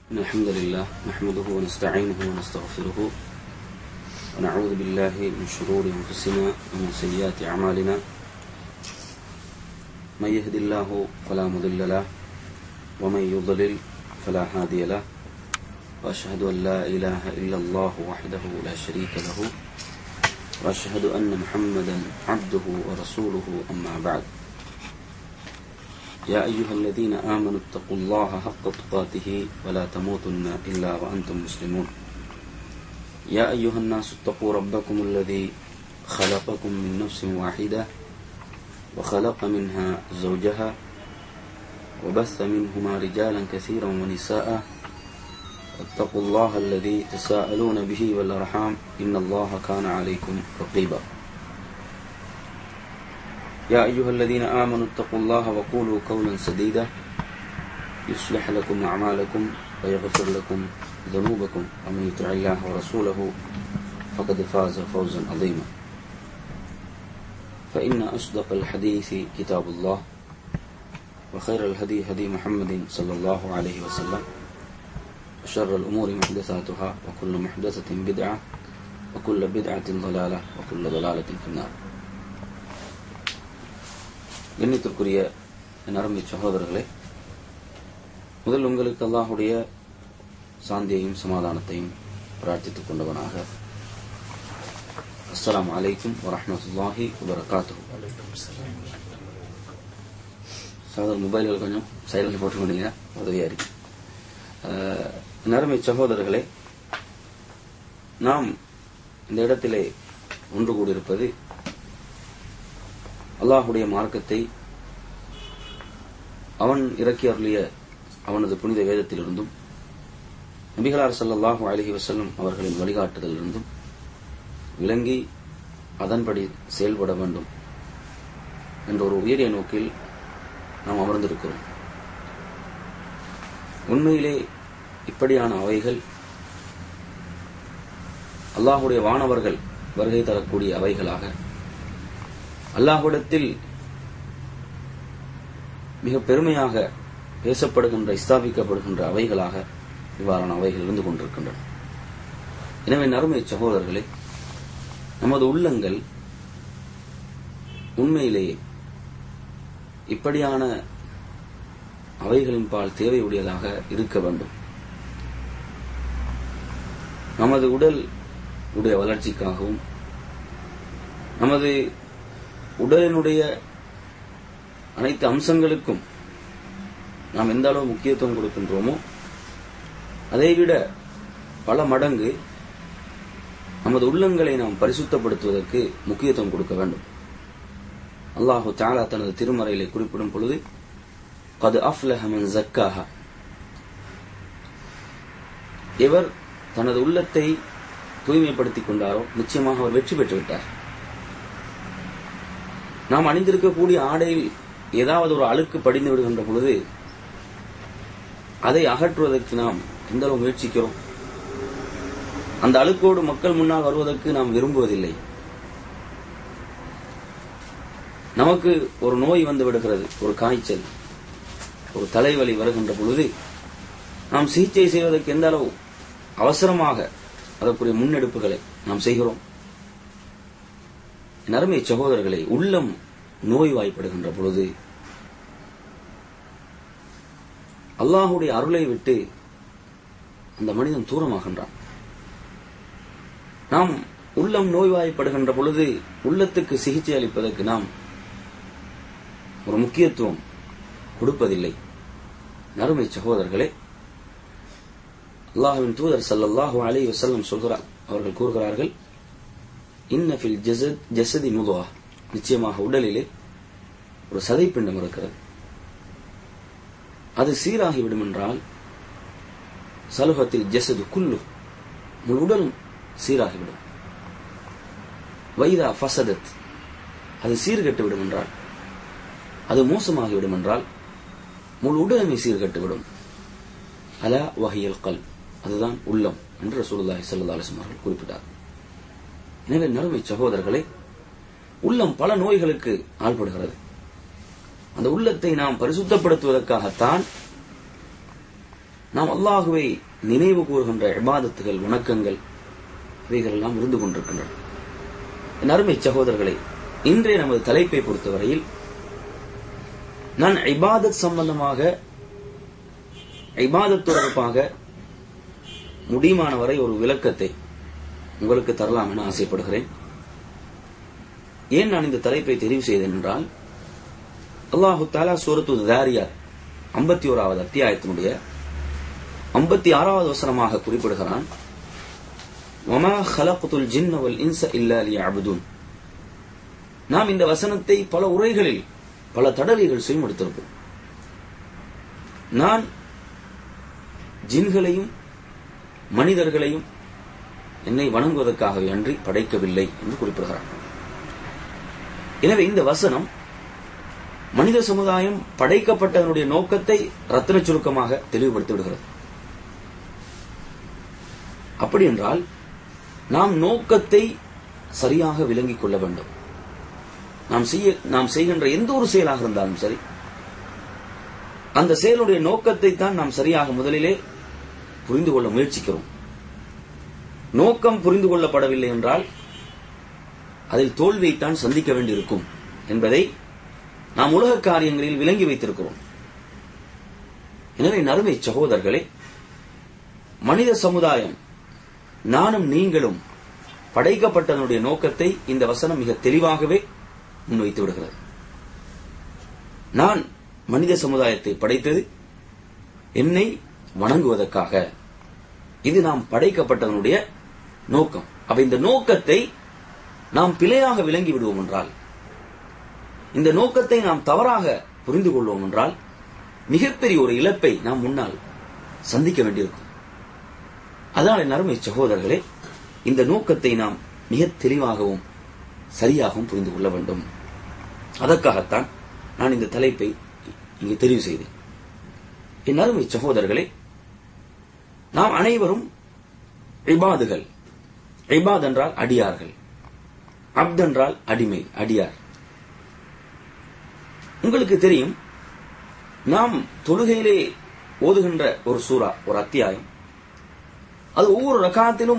إن الحمد لله نحمده ونستعينه ونستغفره ونعوذ بالله من شرور أنفسنا ومن سيئات أعمالنا من يهد الله فلا مضل له ومن يضلل فلا هادي له وأشهد أن لا إله إلا الله وحده لا شريك له وأشهد أن محمدا عبده ورسوله أما بعد يا أيها الذين آمنوا اتقوا الله حق تقاته ولا تموتن إلا وأنتم مسلمون يا أيها الناس اتقوا ربكم الذي خلقكم من نفس واحدة وخلق منها زوجها وبث منهما رجالا كثيرا ونساء اتقوا الله الذي تساءلون به والأرحام إن الله كان عليكم رقيبا يا أيها الذين آمنوا اتقوا الله وقولوا قولا سديدا يصلح لكم أعمالكم ويغفر لكم ذنوبكم ومن يطع الله ورسوله فقد فاز فوزا عظيما فإن أصدق الحديث كتاب الله وخير الهدي هدي محمد صلى الله عليه وسلم وشر الأمور محدثاتها وكل محدثة بدعة وكل بدعة ضلالة وكل ضلالة في النار கண்ணியத்திற்குரிய என் அருமை சகோதரர்களே முதல் உங்களுக்கு அல்லாஹுடைய சாந்தியையும் சமாதானத்தையும் பிரார்த்தித்துக் கொண்டவனாக அஸ்ஸலாமு அலைக்கும் வரஹ்மத்துல்லாஹி வபரகாத்துஹு சாதாரண மொபைல்கள் கொஞ்சம் சைலண்ட் போட்டுக்கொண்டீங்க உதவியா இருக்கு அஹ், என் அருமை சகோதரர்களே நாம் இந்த இடத்திலே ஒன்று கூடியிருப்பது அல்லாஹுடைய மார்க்கத்தை அவன் இறக்கி அருளிய அவனது புனித வேதத்திலிருந்தும் நபிகளார் ஸல்லல்லாஹு அலைஹி வஸல்லம் அவர்களின் வழிகாட்டுதலிருந்தும் விளங்கி அதன்படி செயல்பட வேண்டும் என்ற ஒரு உயரிய நோக்கில் நாம் அமர்ந்திருக்கிறோம் உண்மையிலே இப்படியான அவைகள் அல்லாஹுடைய வானவர்கள் வருகை தரக்கூடிய அவைகளாக அல்லாஹ்விடத்தில் மிக பெருமையாக பேசப்படுகின்ற ஸ்தாபிக்கப்படுகின்ற அவைகளாக இவ்வாறான அவைகள் இருந்து கொண்டிருக்கின்றன எனவே நறுமை சகோதரர்களே நமது உள்ளங்கள் உண்மையிலேயே இப்படியான அவைகளின் பால் தேவையுடையதாக இருக்க வேண்டும் நமது உடல் உடைய வளர்ச்சிக்காகவும் நமது உடலினுடைய அனைத்து அம்சங்களுக்கும் நாம் எந்த அளவு முக்கியத்துவம் கொடுக்கின்றோமோ அதைவிட பல மடங்கு நமது உள்ளங்களை நாம் பரிசுத்தப்படுத்துவதற்கு முக்கியத்துவம் கொடுக்க வேண்டும் அல்லாஹு தாலா தனது திருமறையிலே குறிப்பிடும் பொழுது கது அஃப்லஹ மன் ஜக்காஹா இவர் தனது உள்ளத்தை தூய்மைப்படுத்திக் கொண்டாரோ நிச்சயமாக அவர் வெற்றி பெற்று விட்டார் நாம் அணிந்திருக்கக்கூடிய ஆடையில் ஏதாவது ஒரு அழுக்கு படிந்து விடுகின்ற பொழுது அதை அகற்றுவதற்கு நாம் எந்த அளவு முயற்சிக்கிறோம் அந்த அழுக்கோடு மக்கள் முன்னால் வருவதற்கு நாம் விரும்புவதில்லை நமக்கு ஒரு நோய் வந்து விடுகிறது ஒரு காய்ச்சல் ஒரு தலைவலி வருகின்ற பொழுது நாம் சிகிச்சை செய்வதற்கு எந்த அளவு அவசரமாக அதற்குரிய முன்னெடுப்புகளை நாம் செய்கிறோம் என் அருமை சகோதரர்களே உள்ளம் நோய்வாய்ப்படுகின்ற பொழுது அல்லாஹுடைய அருளை விட்டு அந்த மனிதன் தூரமாகின்றான் நாம் உள்ளம் நோய்வாய்ப்படுகின்ற பொழுது உள்ளத்துக்கு சிகிச்சை அளிப்பதற்கு நாம் ஒரு முக்கியத்துவம் கொடுப்பதில்லை நறுமை சகோதரர்களே அல்லாஹுவின் தூதர் ஸல்லல்லாஹு அலைஹி வஸல்லம் சொல்கிறார் அவர்கள் கூறுகிறார்கள் இன்னஃபில் ஜசத் ஜசதி முதுவா நிச்சயமாக உடலிலே ஒரு சதைப்பிண்டம் இருக்கிறது அது சீராகிவிடும் என்றால் சலுகத்தில் ஜசது குல்லு முழு உடலும் சீராகிவிடும் வைதா ஃபசதத் அது சீர்கெட்டு விடும் என்றால் அது மோசமாகிவிடும் என்றால் முழு உடலுமே சீர்கெட்டுவிடும் அலா வகையல் கல் அதுதான் உள்ளம் என்று ரசூலுல்லாஹி ஸல்லல்லாஹு அலைஹி வஸல்லம் அவர்கள் குறிப்பிட்டார் எனவே நறுமை சகோதரர்களே உள்ளம் பல நோய்களுக்கு ஆள்படுகிறது அந்த உள்ளத்தை நாம் பரிசுத்தப்படுத்துவதற்காகத்தான் நாம் அல்லாஹுவை நினைவு கூறுகின்ற இபாதத்துகள் வணக்கங்கள் இவைகள் எல்லாம் இருந்து கொண்டிருக்கின்றன என் அருமை சகோதரர்களை இன்றைய நமது தலைப்பை பொறுத்தவரையில் நான் இபாதத் சம்பந்தமாக இபாதத் தொடர்பாக முடியுமான வரை ஒரு விளக்கத்தை உங்களுக்கு தரலாம் என ஆசைப்படுகிறேன் ஏன் நான் இந்த தலைப்பை தெரிவு செய்தேன் என்றால் அல்லாஹு தாலா சூரத்து தாரியார் ஐம்பத்தி ஓராவது அத்தியாயத்தினுடைய ஐம்பத்தி ஆறாவது வசனமாக குறிப்பிடுகிறான் வமா ஹலகுத்துல் ஜின் வல் இன்ச இல்லா லியஅபுதுன் நாம் இந்த வசனத்தை பல உரைகளில் பல தடவைகள் செய்யப்படுத்திருப்போம் நான் ஜின்களையும் மனிதர்களையும் என்னை வணங்குவதற்காகவே அன்றி படைக்கவில்லை என்று குறிப்பிடுகிறார் எனவே இந்த வசனம் மனித சமுதாயம் படைக்கப்பட்டதனுடைய நோக்கத்தை ரத்தின சுருக்கமாக தெளிவுபடுத்தி விடுகிறது அப்படி என்றால் நாம் நோக்கத்தை சரியாக விளங்கிக் கொள்ள வேண்டும் நாம் செய்ய நாம் செய்கின்ற எந்த ஒரு செயலாக இருந்தாலும் சரி அந்த செயலுடைய நோக்கத்தை தான் நாம் சரியாக முதலிலே புரிந்து கொள்ள முயற்சிக்கிறோம் நோக்கம் புரிந்து கொள்ளப்படவில்லை என்றால் அதில் தோல்வியைத்தான் சந்திக்க வேண்டியிருக்கும் என்பதை நாம் உலக காரியங்களில் விளங்கி வைத்திருக்கிறோம் எனவே நறுமை சகோதரர்களே மனித சமுதாயம் நானும் நீங்களும் படைக்கப்பட்டதனுடைய நோக்கத்தை இந்த வசனம் மிக தெளிவாகவே முன்வைத்து விடுகிறது நான் மனித சமுதாயத்தை படைத்தது என்னை வணங்குவதற்காக இது நாம் படைக்கப்பட்டதனுடைய நோக்கம் அப்ப இந்த நோக்கத்தை நாம் பிழையாக விளங்கி விடுவோம் என்றால் இந்த நோக்கத்தை நாம் தவறாக புரிந்து கொள்வோம் என்றால் மிகப்பெரிய ஒரு இழப்பை நாம் முன்னால் சந்திக்க வேண்டியிருக்கும் அதனால் என் அருமை சகோதரர்களே இந்த நோக்கத்தை நாம் மிக தெளிவாகவும் சரியாகவும் புரிந்து கொள்ள வேண்டும் அதற்காகத்தான் நான் இந்த தலைப்பை இங்கு தெரிவு செய்தேன் என் அருமை சகோதரர்களே நாம் அனைவரும் இபாதுகள் இபாத் என்றால் அடியார்கள் அப்த் என்றால் அடிமை அடியார் உங்களுக்கு தெரியும் நாம் தொழுகையிலே ஓதுகின்ற ஒரு சூறா ஒரு அத்தியாயம் அது ஒவ்வொரு ரகாத்திலும்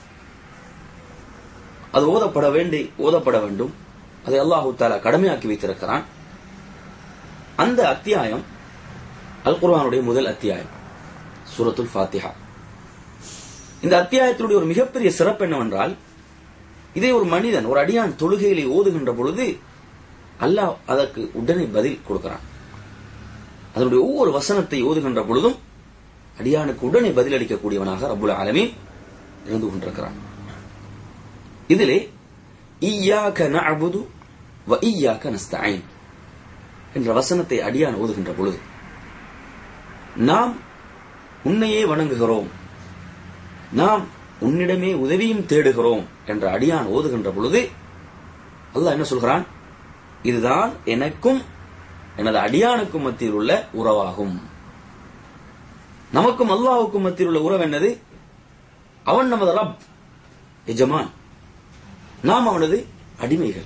அது ஓதப்பட வேண்டி ஓதப்பட வேண்டும் அதை அல்லாஹு தாலா கடமையாக்கி வைத்திருக்கிறான் அந்த அத்தியாயம் அல் குர்ஆனுடைய முதல் அத்தியாயம் சூரத்துல் ஃபாத்திஹா இந்த அத்தியாயத்தினுடைய ஒரு மிகப்பெரிய சிறப்பு என்னவென்றால் இதை ஒரு மனிதன் ஒரு அடியான் தொழுகையிலே ஓதுகின்ற பொழுது அல்லாஹ் அதற்கு உடனே பதில் கொடுக்கிறான் அதனுடைய ஒவ்வொரு வசனத்தை ஓதுகின்ற பொழுதும் அடியானுக்கு உடனே பதிலளிக்கக்கூடியவனாக ரபுல் ஆலமீன் இருந்து கொண்டிருக்கிறான் இதிலே ஈயாக்க நஅபுது வ ஈயாக்க நஸ்தஈன் என்ற வசனத்தை அடியான் ஓதுகின்ற பொழுது நாம் உன்னையே வணங்குகிறோம் நாம் உன்னிடமே உதவியும் தேடுகிறோம் என்ற அடியான் ஓதுகின்ற பொழுது அல்லாஹ் என்ன சொல்கிறான் இதுதான் எனக்கும் எனது அடியானுக்கும் மத்தியில் உள்ள உறவாகும் நமக்கும் அல்லாஹுக்கும் மத்தியில் உள்ள உறவு என்னது அவன் நமது ரப் எஜமான் நாம் அவனது அடிமைகள்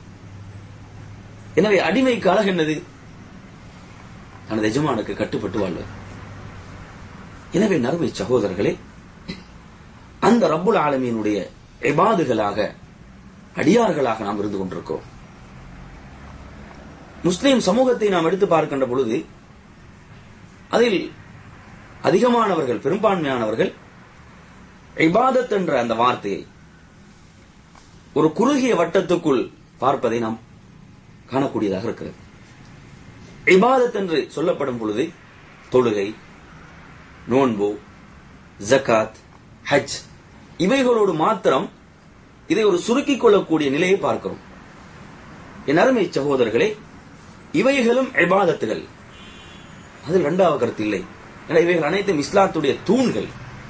எனவே அடிமைக்கு அழகு என்னது தனது எஜமானுக்கு கட்டுப்பட்டு வாழ்வது எனவே நறுமை சகோதரர்களே அந்த ரப்புல் ஆலமீனுடைய எபாதுகளாக அடியார்களாக நாம் இருந்து கொண்டிருக்கிறோம் முஸ்லிம் சமூகத்தை நாம் எடுத்து பார்க்கின்ற பொழுது அதில் அதிகமானவர்கள் பெரும்பான்மையானவர்கள் இபாதத் என்ற அந்த வார்த்தையை ஒரு குறுகிய வட்டத்துக்குள் பார்ப்பதை நாம் காணக்கூடியதாக இருக்கிறது இபாதத் என்று சொல்லப்படும் பொழுது தொழுகை நோன்பு ஜக்காத் ஹஜ் இவைகளோடு மாத்திரம் இதை ஒரு சுருக்கிக் கொள்ளக்கூடிய நிலையை பார்க்கிறோம் என் அருமை சகோதரர்களே இவைகளும் இபாதத்துகள் அதில் இரண்டாவது கருத்து இல்லை ஏன்னா இவைகள் அனைத்தும் இஸ்லாத்துடைய தூண்கள்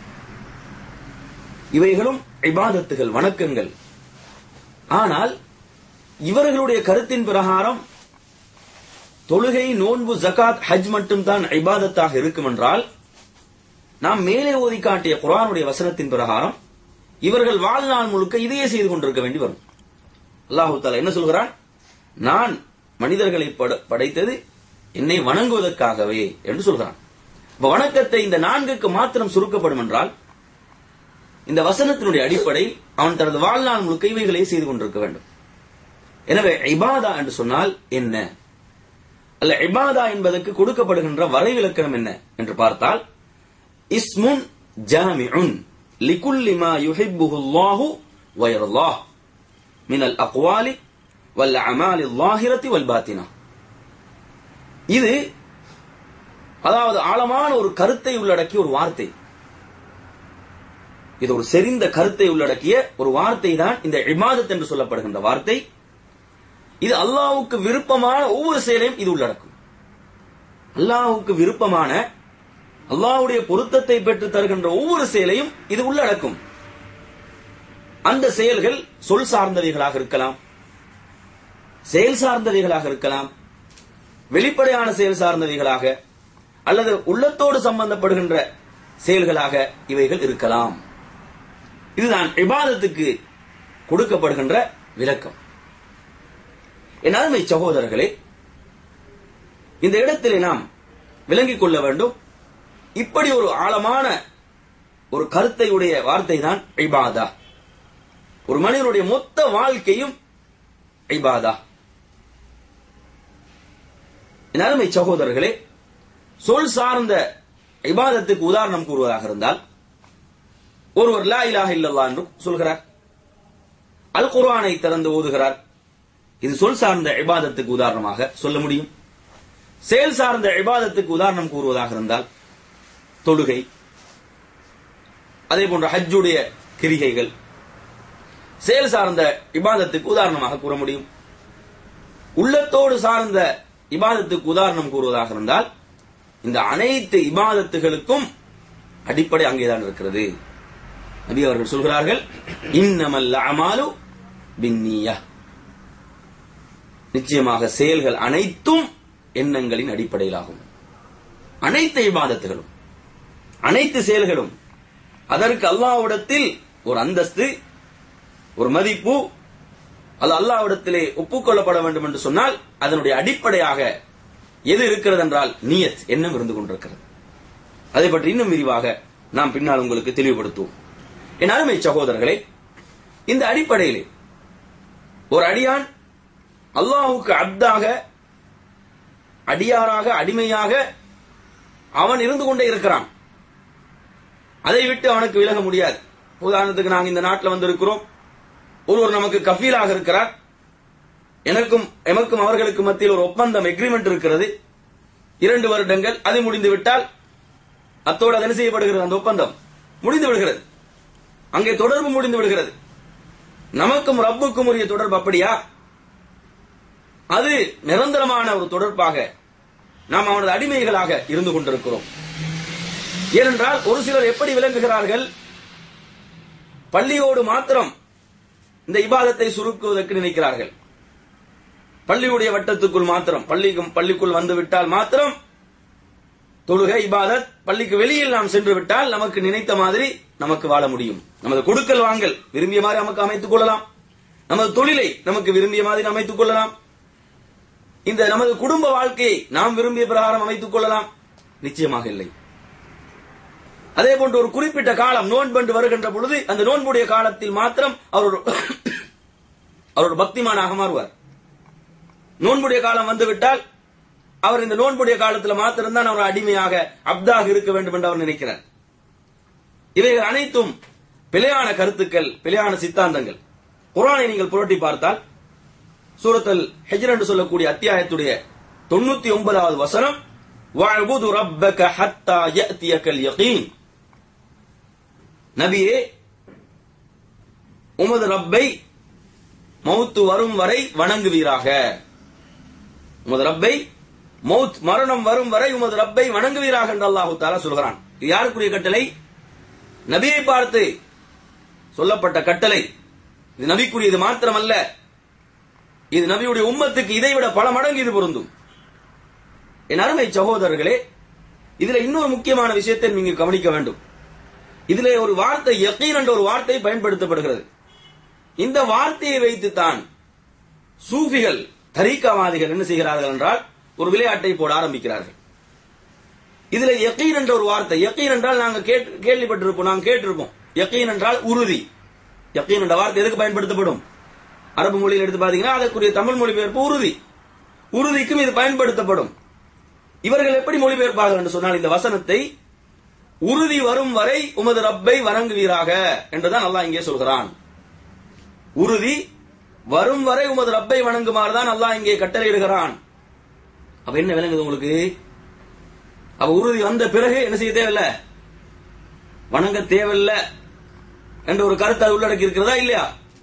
இவைகளும் இபாதத்துகள் வணக்கங்கள் ஆனால் இவர்களுடைய கருத்தின் பிரகாரம் தொழுகை நோன்பு ஜகாத் ஹஜ் மட்டும்தான் இபாதத்தாக இருக்கும் என்றால் நாம் மேலே ஓதி காட்டிய குரானுடைய வசனத்தின் பிரகாரம் இவர்கள் வாழ்நாள் முழுக்க இதையே செய்து கொண்டிருக்க வேண்டி வரும் அல்லாஹு தாலா என்ன சொல்கிறான் நான் மனிதர்களை படைத்தது என்னை வணங்குவதற்காகவே என்று சொல்கிறான் இப்ப வணக்கத்தை இந்த நான்குக்கு மாத்திரம் சுருக்கப்படும் என்றால் இந்த வசனத்தினுடைய அடிப்படை அவன் தனது வாழ்நாள் முழுக்க இவைகளை செய்து கொண்டிருக்க வேண்டும் எனவே இபாதா என்று சொன்னால் என்ன அல்ல இபாதா என்பதற்கு கொடுக்கப்படுகின்ற வரைவிலக்கணம் என்ன என்று பார்த்தால் இஸ்முன் ஜாமிஉன் லிகுல்லி மா யுஹிப்புஹு அல்லாஹு வயர்லாஹ் மினல் அக்வாலி வல் அமாலி ல்லாஹிரத்தி வல் பாத்தினா இது அதாவது ஆழமான ஒரு கருத்தை உள்ளடக்கிய ஒரு வார்த்தை இது ஒரு செறிந்த கருத்தை உள்ளடக்கிய ஒரு வார்த்தை தான் இந்த இமாதத் என்று சொல்லப்படுகின்ற வார்த்தை இது அல்லாஹ்வுக்கு விருப்பமான ஒவ்வொரு செயலையும் இது உள்ளடக்கும் அல்லாஹ்வுக்கு விருப்பமான அல்லாஹ்வுடைய பொருத்தத்தை பெற்று தருகின்ற ஒவ்வொரு செயலையும் இது உள்ளடக்கும் அந்த செயல்கள் சொல் சார்ந்தவைகளாக இருக்கலாம் செயல் சார்ந்தவைகளாக இருக்கலாம் வெளிப்படையான செயல் சார்ந்தவைகளாக அல்லது உள்ளத்தோடு சம்பந்தப்படுகின்ற செயல்களாக இவைகள் இருக்கலாம் இதுதான் இபாதத்துக்கு கொடுக்கப்படுகின்ற விளக்கம் என் அருமை சகோதரர்களே இந்த இடத்திலே நாம் விளங்கிக் கொள்ள வேண்டும் இப்படி ஒரு ஆழமான ஒரு கருத்தை உடைய வார்த்தை தான் ஐபாதா ஒரு மனிதனுடைய மொத்த வாழ்க்கையும் ஐபாதா என் அருமை சகோதரர்களே சொல் சார்ந்த இபாதத்துக்கு உதாரணம் கூறுவதாக இருந்தால் ஒருவர் லா இலாஹ இல்லல்லா என்று சொல்கிறார் அல் குர்ஆனை திறந்து ஓதுகிறார் இது சொல் சார்ந்த இபாதத்துக்கு உதாரணமாக சொல்ல முடியும் செயல் சார்ந்த இபாதத்துக்கு உதாரணம் கூறுவதாக இருந்தால் தொழுகை அதே போன்ற ஹஜ்ஜுடைய கிரிகைகள் செயல் சார்ந்த இபாதத்துக்கு உதாரணமாக கூற முடியும் உள்ளத்தோடு சார்ந்த இபாதத்துக்கு உதாரணம் கூறுவதாக இருந்தால் இந்த அனைத்து இபாதத்துகளுக்கும் அடிப்படை அங்கேதான் இருக்கிறது நபி அவர்கள் சொல்கிறார்கள் இன்னமல் அமாலு பின்னியா நிச்சயமாக செயல்கள் அனைத்தும் எண்ணங்களின் அடிப்படையிலாகும் அனைத்து இபாதத்துகளும் அனைத்து செயல்களும் அதற்கு அல்லாஹ்விடத்தில் ஒரு அந்தஸ்து ஒரு மதிப்பு அது அல்லாஹ்விடத்திலே ஒப்புக்கொள்ளப்பட வேண்டும் என்று சொன்னால் அதனுடைய அடிப்படையாக எது இருக்கிறது என்றால் நியத் எண்ணம் இருந்து கொண்டிருக்கிறது அதை பற்றி இன்னும் விரிவாக நாம் பின்னால் உங்களுக்கு தெளிவுபடுத்துவோம் என் அருமை சகோதரர்களே இந்த அடிப்படையிலே ஒரு அடியான் அல்லாஹுக்கு அப்தாக அடியாராக அடிமையாக அவன் இருந்து கொண்டே இருக்கிறான் அதை விட்டு அவனுக்கு விலக முடியாது உதாரணத்துக்கு நாங்கள் இந்த நாட்டில் வந்திருக்கிறோம் ஒருவர் நமக்கு கஃபீலாக இருக்கிறார் எனக்கும் எமக்கும் அவர்களுக்கு மத்தியில் ஒரு ஒப்பந்தம் எக்ரிமெண்ட் இருக்கிறது இரண்டு வருடங்கள் அது முடிந்து விட்டால் அத்தோடு அது என்ன செய்யப்படுகிறது அந்த ஒப்பந்தம் முடிந்து விடுகிறது அங்கே தொடர்பு முடிந்து விடுகிறது நமக்கும் ரப்புக்கும் உரிய தொடர்பு அப்படியா அது நிரந்தரமான ஒரு தொடர்பாக நாம் அவனது அடிமைகளாக இருந்து கொண்டிருக்கிறோம் ஏனென்றால் ஒரு சிலர் எப்படி விளங்குகிறார்கள் பள்ளியோடு மாத்திரம் இந்த இபாதத்தை சுருக்குவதற்கு நினைக்கிறார்கள் பள்ளியுடைய வட்டத்துக்குள் மாத்திரம் பள்ளிக்கும் பள்ளிக்குள் வந்து விட்டால் மாத்திரம் தொழுகை இபாதத் பள்ளிக்கு வெளியில் நாம் சென்று விட்டால் நமக்கு நினைத்த மாதிரி நமக்கு வாழ முடியும் நமது கொடுக்கல் வாங்கல் விரும்பிய மாதிரி நமக்கு அமைத்துக் கொள்ளலாம் நமது தொழிலை நமக்கு விரும்பிய மாதிரி அமைத்துக் கொள்ளலாம் இந்த நமது குடும்ப வாழ்க்கையை நாம் விரும்பிய பிரகாரம் அமைத்துக் கொள்ளலாம் நிச்சயமாக இல்லை அதே போன்று ஒரு குறிப்பிட்ட காலம் நோன்பண்டு வருகின்ற பொழுது அந்த நோன்புடைய காலத்தில் மாத்திரம் அவர் அவரோட பக்திமானாக மாறுவார் நோன்புடைய காலம் வந்துவிட்டால் அவர் இந்த நோன்புடைய காலத்தில் மாத்திரம்தான் அவர் அடிமையாக அப்தாக இருக்க வேண்டும் என்று அவர் நினைக்கிறார் இவைகள் அனைத்தும் பிழையான கருத்துக்கள் பிழையான சித்தாந்தங்கள் குரானை நீங்கள் புரட்டி பார்த்தால் சூரத்தல் ஹெஜ்ர் என்று சொல்லக்கூடிய அத்தியாயத்துடைய தொண்ணூத்தி ஒன்பதாவது வசனம் வஅபுது ரப்பக ஹத்தா யஅதியகல் யகீன் நபியே உமது ரப்பை மௌத்து வரும் வரை வணங்குவீராக உமது ரப்பை மௌத் மரணம் வரும் வரை உமது ரப்பை வணங்குவீராக என்று அல்லாஹு தாலா சொல்கிறான் இது யாருக்குரிய கட்டளை நபியை பார்த்து சொல்லப்பட்ட கட்டளை இது நபிக்குரியது மாத்திரமல்ல இது நபியுடைய உம்மத்துக்கு இதைவிட பல மடங்கு இது பொருந்தும் என் அருமை சகோதரர்களே இதுல இன்னொரு முக்கியமான விஷயத்தை நீங்க கவனிக்க வேண்டும் இதுல ஒரு வார்த்தை யக்கீன் என்ற ஒரு வார்த்தை பயன்படுத்தப்படுகிறது இந்த வார்த்தையை வைத்துத்தான் சூஃபிகள் தரீக்காவாதிகள் என்ன செய்கிறார்கள் என்றால் ஒரு விளையாட்டை போட ஆரம்பிக்கிறார்கள் இதுல யக்கீன் என்ற ஒரு வார்த்தை யக்கீன் என்றால் நாங்க கேட்டு கேள்விப்பட்டிருப்போம் நாங்க கேட்டிருப்போம் யக்கீன் என்றால் உறுதி யக்கீன் என்ற வார்த்தை எதுக்கு பயன்படுத்தப்படும் அரபு மொழியில் எடுத்து பாத்தீங்கன்னா அதற்குரிய தமிழ் மொழிபெயர்ப்பு உறுதி உறுதிக்கும் இது பயன்படுத்தப்படும் இவர்கள் எப்படி மொழிபெயர்ப்பார்கள் என்று சொன்னால் இந்த வசனத்தை உறுதி வரும் வரை உமது ரப்பை வணங்குவீராக என்றுதான் அல்லாஹ் இங்கே சொல்கிறான் உறுதி வரும் வரை உமது ரப்பை வணங்குமாறு தான் அல்லாஹ் இங்கே கட்டளையிடுகிறான் அப்ப என்ன விளங்குது உங்களுக்கு அப்ப உறுதி வந்த பிறகு என்ன செய்ய தேவையில்ல வணங்க தேவையில்ல என்ற ஒரு கருத்து அது உள்ளடக்கி இருக்கிறதா இல்லையா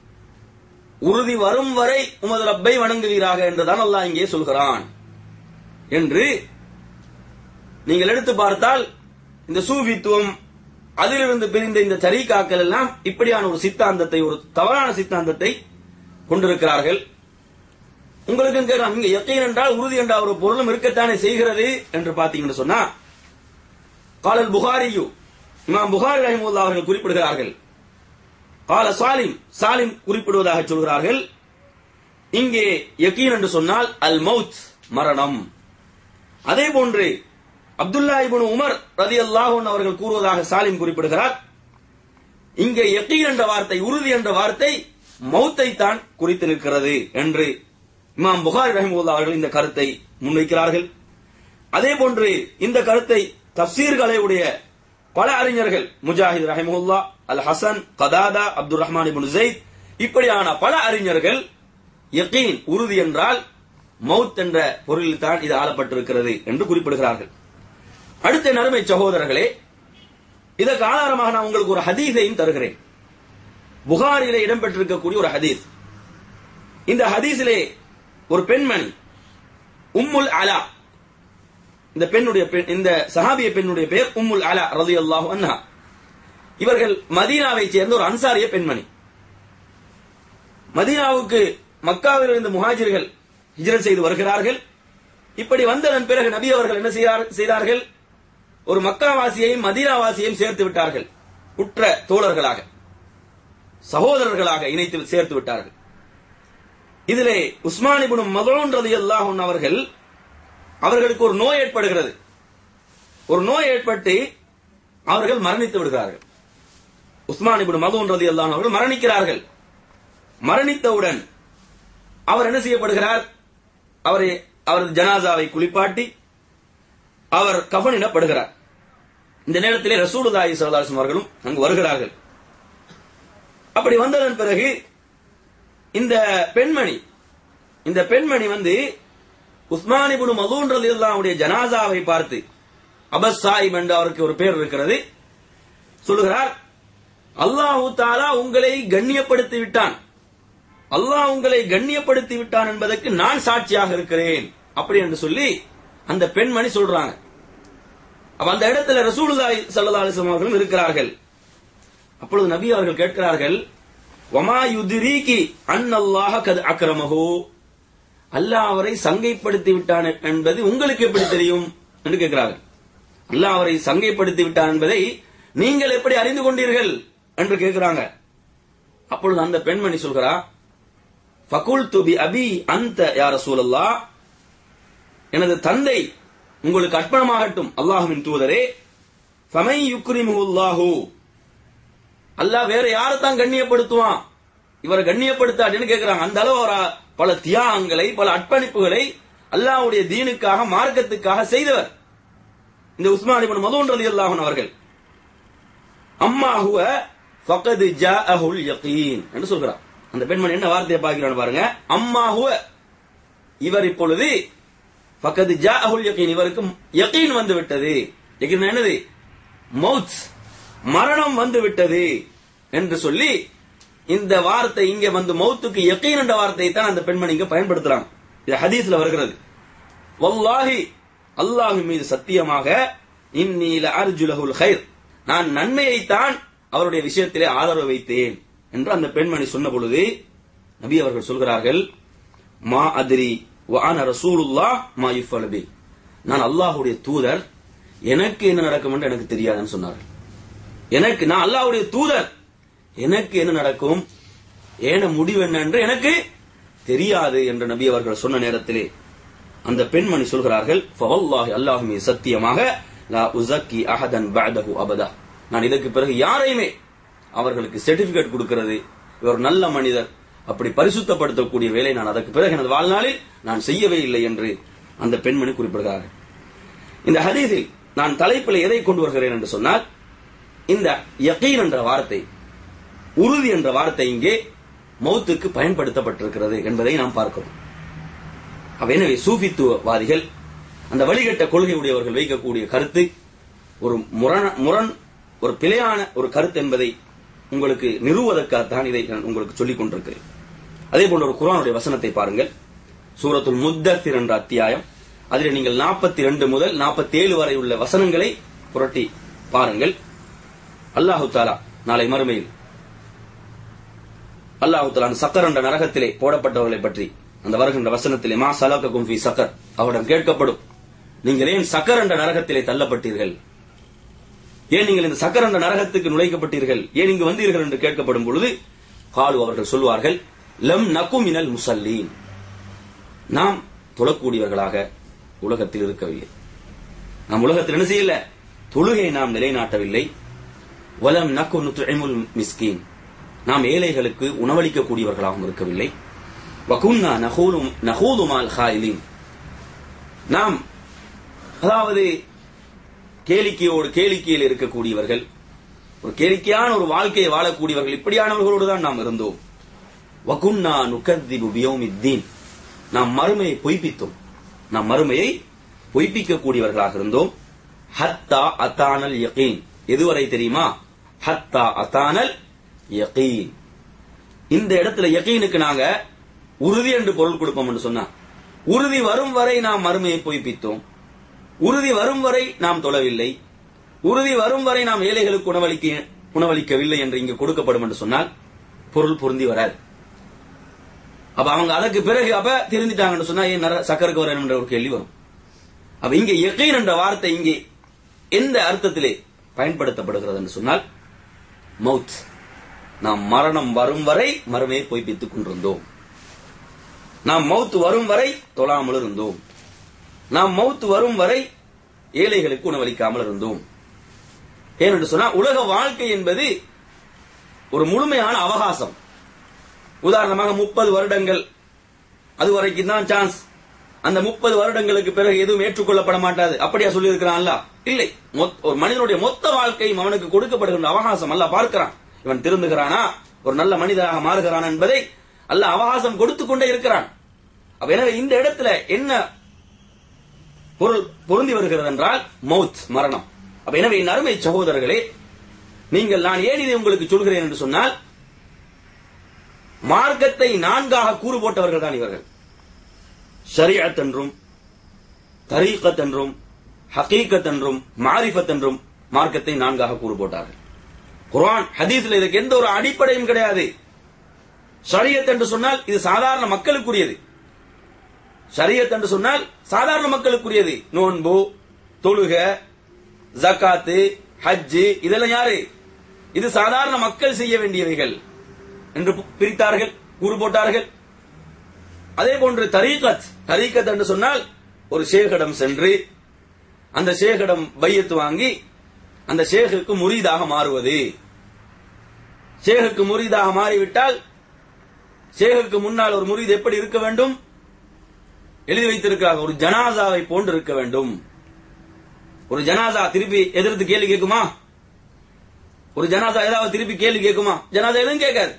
உறுதி வரும் வரை உமது ரப்பை வணங்குவீராக என்றுதான் அல்லாஹ் இங்கே சொல்கிறான் என்று நீங்கள் எடுத்து பார்த்தால் இந்த சூஃபித்துவம் அதிலிருந்து பிரிந்த இந்த தரீகாக்கள் எல்லாம் இப்படியான ஒரு சித்தாந்தத்தை ஒரு தவறான சித்தாந்தத்தை கொண்டிருக்கிறார்கள் உங்களுக்கும் கேட்கலாம் இங்க யக்கீன் என்றால் உறுதி என்ற ஒரு பொருளும் இருக்கத்தானே செய்கிறது என்று பார்த்தீங்கன்னு சொன்னா காலல் புகாரியு இமாம் புகாரி ரஹிமுல்லா அவர்கள் குறிப்பிடுகிறார்கள் கால சாலிம் சாலிம் குறிப்பிடுவதாக சொல்கிறார்கள் இங்கே யக்கீன் என்று சொன்னால் அல் மவுத் மரணம் அதே போன்று அப்துல்லா இப்னு உமர் ரதியல்லாஹு அன்ஹு அவர்கள் கூறுவதாக சாலிம் குறிப்பிடுகிறார் இங்கே யக்கீன் என்ற வார்த்தை உறுதி என்ற வார்த்தை மௌத்தை தான் குறித்து நிற்கிறது என்று இமாம் புகாரி ரஹிமுல்லா அவர்கள் இந்த கருத்தை முன்வைக்கிறார்கள் அதே போன்று இந்த கருத்தை தப்சீர்களை உடைய பல அறிஞர்கள் முஜாஹித் ரஹிமுல்லா Al Hasan Qatada Abdul Rahman ibn Zaid இப்படியான பல அறிஞர்கள் யக்கீன் உறுதி என்றால் மவுத் என்ற பொருளில் தான் இது ஆளப்பட்டிருக்கிறது என்று குறிப்பிடுகிறார்கள் அடுத்த நறுமை சகோதரர்களே இதற்கு ஆதாரமாக நான் உங்களுக்கு ஒரு ஹதீஸையும் தருகிறேன் புகாரிலே இடம்பெற்றிருக்கக்கூடிய ஒரு ஹதீஸ் இந்த ஹதீஸிலே ஒரு பெண்மணி உம்முல் அலா இந்த பெண்ணுடைய பெண் இந்த சஹாபிய பெண்ணுடைய பெயர் உம்முல் அலா ரதி அல்லாஹு அன்ஹா இவர்கள் மதீனாவை சேர்ந்த ஒரு அன்சாரிய பெண்மணி மதீனாவுக்கு மக்காவில் இருந்து முஹாஜிர்கள் ஹிஜ்ரத் செய்து வருகிறார்கள் இப்படி வந்ததன் பிறகு நபி அவர்கள் என்ன செய்தார்- செய்தார்கள் ஒரு மக்காவாசியையும் மதீனாவாசியையும் சேர்த்து விட்டார்கள் உற்ற தோழர்களாக சகோதரர்களாக இணைத்து சேர்த்து விட்டார்கள் இதிலே உஸ்மான் இப்னு மதூன் ரலியல்லாஹு அன்ஹு அவர்கள் அவர்களுக்கு ஒரு நோய் ஏற்படுகிறது ஒரு நோய் ஏற்பட்டு அவர்கள் மரணித்து விடுகிறார்கள் உஸ்மான் இப்னு மதூன் ரலியல்லாஹு அன்ஹு அவர்கள் மரணிக்கிறார்கள் மரணித்தவுடன் அவர் என்ன செய்யப்படுகிறார் அவரை அவரது ஜனாசாவை குளிப்பாட்டி அவர் கஃனிடப்படுகிறார் இந்த நேரத்திலே ரசூலுல்லாஹி ஸல்லல்லாஹு அலைஹி வஸல்லம் அவர்களும் அங்கு வருகிறார்கள் அப்படி வந்ததன் பிறகு இந்த பெண்மணி இந்த பெண்மணி வந்து உஸ்மான் இப்னு மதூன் ரலியல்லாஹுடைய ஜனாசாவை பார்த்து அபஸ் சாயிப் என்று அவருக்கு ஒரு பேர் இருக்கிறது சொல்லுகிறார் அல்லாஹு தாலா உங்களை கண்ணியப்படுத்தி விட்டான் அல்லாஹ் உங்களை கண்ணியப்படுத்தி விட்டான் என்பதற்கு நான் சாட்சியாக இருக்கிறேன் அப்படி என்று சொல்லி அந்த பெண்மணி சொல்றாங்க அப்ப அந்த இடத்துல ரசூலுல்லாஹி ஸல்லல்லாஹு அலைஹி வஸல்லம் அவர்களும் இருக்கிறார்கள் அப்பொழுது நபி அவர்கள் கேட்கிறார்கள் வமா யுதிரீகி அன்னல்லாஹ கத் அக்ரமஹு அல்லாஹ் அவரை சங்கைப்படுத்தி விட்டான் என்பது உங்களுக்கு எப்படி தெரியும் என்று கேட்கிறார்கள் அல்லாஹ் அவரை சங்கைப்படுத்தி விட்டான் என்பதை நீங்கள் எப்படி அறிந்து கொண்டீர்கள் என்று கேட்கிறாங்க அப்பொழுது அந்த பெண்மணி சொல்கிறா ஃபகுல் துபி அபி அந்த யார சூழல்லா எனது தந்தை உங்களுக்கு அர்ப்பணமாகட்டும் அல்லாஹுவின் தூதரே ஃபமை யுக்ரிமுல்லாஹு அல்லாஹ் வேற யாரைத்தான் கண்ணியப்படுத்துவான் இவரை கண்ணியப்படுத்தாட்டின்னு கேட்கிறாங்க அந்த அளவு அவர் பல தியாகங்களை பல அர்ப்பணிப்புகளை அல்லாஹ்வுடைய தீனுக்காக மார்க்கத்துக்காக செய்தவர் இந்த உஸ்மான் இப்னு மதூன் ரலியல்லாஹு அன்ஹு அவர்கள் அம்மா ஹுவ ஃபகத் ஜாஅஹுல் யகீன் என்று சொல்கிறார் அந்த பெண்மணி என்ன வார்த்தையை பார்க்கிறான்னு பாருங்க அம்மா ஹுவ இவர் இப்பொழுது ஃபகத் ஜாஅஹுல் யகீன் இவருக்கு யகீன் வந்து விட்டது யகீன் என்னது மௌத் மரணம் வந்து விட்டது என்று சொல்லி இந்த வார்த்தை இங்க வந்து மௌத்துக்கு யகீன் என்ற வார்த்தையை தான் அந்த பெண்மணி இங்க பயன்படுத்துறாங்க இது ஹதீஸ்ல வருகிறது வல்லாஹி அல்லாஹ் மீது சத்தியமாக இன்னீல அர்ஜுலகுல் ஹைர் நான் நன்மையைத்தான் அவருடைய விஷயத்திலே ஆதரவு வைத்தேன் என்று அந்த பெண்மணி சொன்ன பொழுது நபி அவர்கள் சொல்கிறார்கள் மா அதிரி வான ரசூலுல்லாஹ் மா யுஃபலு பி நான் அல்லாஹ்வுடைய தூதர் எனக்கு என்ன நடக்கும் என்று எனக்கு தெரியாதுன்னு சொன்னார்கள் எனக்கு நான் அல்லாஹ்வுடைய தூதர் எனக்கு என்ன நடக்கும் ஏன முடிவு என்ன என்று எனக்கு தெரியாது என்று நபி அவர்கள் சொன்ன நேரத்திலே அந்த பெண்மணி சொல்கிறார்கள் ஃபவல்லாஹி அல்லாஹுமே சத்தியமாக லா உஸக்கி அஹதன் பஅதஹு அபதா நான் இதற்கு பிறகு யாரையுமே அவர்களுக்கு சர்டிபிகேட் கொடுக்கிறது இவர் நல்ல மனிதர் அப்படி பரிசுத்தப்படுத்தக்கூடிய வேலை நான் அதற்கு பிறகு எனது வாழ்நாளில் நான் செய்யவே இல்லை என்று அந்த பெண்மணி குறிப்பிடுகிறார்கள் இந்த ஹதீஸில் நான் தலைப்பில் எதை கொண்டு வருகிறேன் என்று சொன்னால் இந்த யகீன் என்ற வார்த்தை உறுதி என்ற வார்த்தை இங்கே மௌத்துக்கு பயன்படுத்தப்பட்டிருக்கிறது என்பதை நாம் பார்க்கிறோம் அப்ப எனவே சூஃபித்துவவாதிகள் அந்த வழிகட்ட கொள்கை உடையவர்கள் வைக்கக்கூடிய கருத்து ஒரு முரண முரண் ஒரு பிழையான ஒரு கருத்து என்பதை உங்களுக்கு நிறுவுவதற்காகத்தான் இதை நான் உங்களுக்கு சொல்லிக் கொண்டிருக்கிறேன் அதே போன்ற ஒரு குரானுடைய வசனத்தை பாருங்கள் சூரத்துல் முத்தத்திர் என்ற அத்தியாயம் அதில் நீங்கள் நாற்பத்தி ரெண்டு முதல் நாற்பத்தி ஏழு வரை உள்ள வசனங்களை புரட்டி பாருங்கள் அல்லாஹு தாலா நாளை மறுமையில் அல்லாஹு தாலா அந்த சக்கர் என்ற நரகத்திலே போடப்பட்டவர்களை பற்றி அந்த வருகின்ற வசனத்திலே மா சலக்கும் ஃபி சக்கர் அவரிடம் கேட்கப்படும் நீங்கள் ஏன் சக்கர் என்ற நரகத்திலே தள்ளப்பட்டீர்கள் ஏன் நீங்கள் இந்த சக்கர் என்ற நரகத்துக்கு நுழைக்கப்பட்டீர்கள் ஏன் இங்கு வந்தீர்கள் என்று கேட்கப்படும் பொழுது காலு அவர்கள் சொல்வார்கள் லம் நக்கும் மினல் முசல்லீன் நாம் தொழக்கூடியவர்களாக உலகத்தில் இருக்கவில்லை நாம் உலகத்தில் என்ன செய்யல தொழுகை நாம் நிலைநாட்டவில்லை வலம் நக்கு நுத்இமுல் மிஸ்கீன் நாம் ஏழைகளுக்கு உணவளிக்கக்கூடியவர்களாகவும் இருக்கவில்லை வகுன்னா நகூது நகூதுமால் ஹாயிலீன் நாம் அதாவது கேளிக்கையோடு கேளிக்கையில் இருக்கக்கூடியவர்கள் ஒரு கேளிக்கையான ஒரு வாழ்க்கையை வாழக்கூடியவர்கள் இப்படியானவர்களோடு தான் நாம் இருந்தோம் வகுன்னா நுகத்திபு பியோமித்தீன் நாம் மறுமையை பொய்ப்பித்தோம் நாம் மறுமையை பொய்ப்பிக்கக்கூடியவர்களாக இருந்தோம் ஹத்தா அத்தானல் யகீன் எதுவரை தெரியுமா ஹத்தா அத்தானல் யகீன் இந்த இடத்துல யகீனுக்கு நாங்க உறுதி என்று பொருள் கொடுப்போம் என்று சொன்னா உறுதி வரும் வரை நாம் மறுமையை பொய்ப்பித்தோம் உறுதி வரும் வரை நாம் தொழவில்லை உறுதி வரும் வரை நாம் ஏழைகளுக்கு உணவளிக்க உணவளிக்கவில்லை என்று இங்கு கொடுக்கப்படும் என்று சொன்னால் பொருள் பொருந்தி வராது அப்ப அவங்க அதற்கு பிறகு அப்ப திருந்திட்டாங்கன்னு சொன்னா ஏன் நர- சக்கருக்கு வரணும் என்ற ஒரு கேள்வி வரும் அப்ப இங்கே யகீன் என்ற வார்த்தை இங்கே எந்த அர்த்தத்திலே பயன்படுத்தப்படுகிறது என்று சொன்னால் மவுத் நாம் மரணம் வரும் வரை மறுமையை பொய்ப்பித்துக் கொண்டிருந்தோம் நாம் மவுத் வரும் வரை தொழாமல் இருந்தோம் நாம் மவுத் வரும் வரை ஏழைகளுக்கு உணவளிக்காமல் இருந்தோம் ஏனென்று சொன்னா உலக வாழ்க்கை என்பது ஒரு முழுமையான அவகாசம் உதாரணமாக முப்பது வருடங்கள் அது வரைக்கும் தான் சான்ஸ் அந்த முப்பது வருடங்களுக்கு பிறகு எதுவும் ஏற்றுக்கொள்ளப்பட மாட்டாது அப்படியா சொல்லியிருக்கிறான் அல்ல இல்லை மொத்- ஒரு மனிதனுடைய மொத்த வாழ்க்கையும் அவனுக்கு கொடுக்கப்படுகின்ற அவகாசம் அல்ல பார்க்கிறான் இவன் திருந்துகிறானா ஒரு நல்ல மனிதனாக மாறுகிறான் என்பதை அல்ல அவகாசம் கொடுத்து கொண்டே இருக்கிறான் அப்ப எனவே இந்த இடத்துல என்ன பொருள் பொருந்தி வருகிறது என்றால் மவுத் மரணம் அப்ப எனவே என் அருமை சகோதரர்களே நீங்கள் நான் ஏன் இதை உங்களுக்கு சொல்கிறேன் என்று சொன்னால் மார்க்கத்தை நான்காக கூறு போட்டவர்கள் தான் இவர்கள் ஷரியத் என்றும் தரீகத் என்றும் ஹகீகத் என்றும் மாரிஃபத் என்றும் மார்க்கத்தை நான்காக கூறு போட்டார்கள் குர்ஆன் ஹதீஸ்ல இதுக்கு எந்த ஒரு அடிப்படையும் கிடையாது ஷரியத் என்று சொன்னால் இது சாதாரண மக்களுக்குரியது ஷரியத் என்று சொன்னால் சாதாரண மக்களுக்குரியது நோன்பு தொழுக ஜக்காத்து ஹஜ்ஜு இதெல்லாம் யாரு இது சாதாரண மக்கள் செய்ய வேண்டியவைகள் என்று பிரித்தார்கள் கூறு போட்டார்கள் அதே போன்று தரீகத் தரீகத் என்று சொன்னால் ஒரு ஷேகிடம் சென்று அந்த ஷேகிடம் பையத்து வாங்கி அந்த ஷேகுக்கு முரீதாக மாறுவது ஷேகுக்கு முரீதாக மாறிவிட்டால் ஷேகுக்கு முன்னால் ஒரு முரீத் எப்படி இருக்க வேண்டும் எழுதி வைத்திருக்கிறார்கள் ஒரு ஜனாசாவை போன்று இருக்க வேண்டும் ஒரு ஜனாசா திருப்பி எதிர்த்து கேள்வி கேட்குமா ஒரு ஜனாசா ஏதாவது திருப்பி கேள்வி கேட்குமா ஜனாசா எதுவும் கேட்காது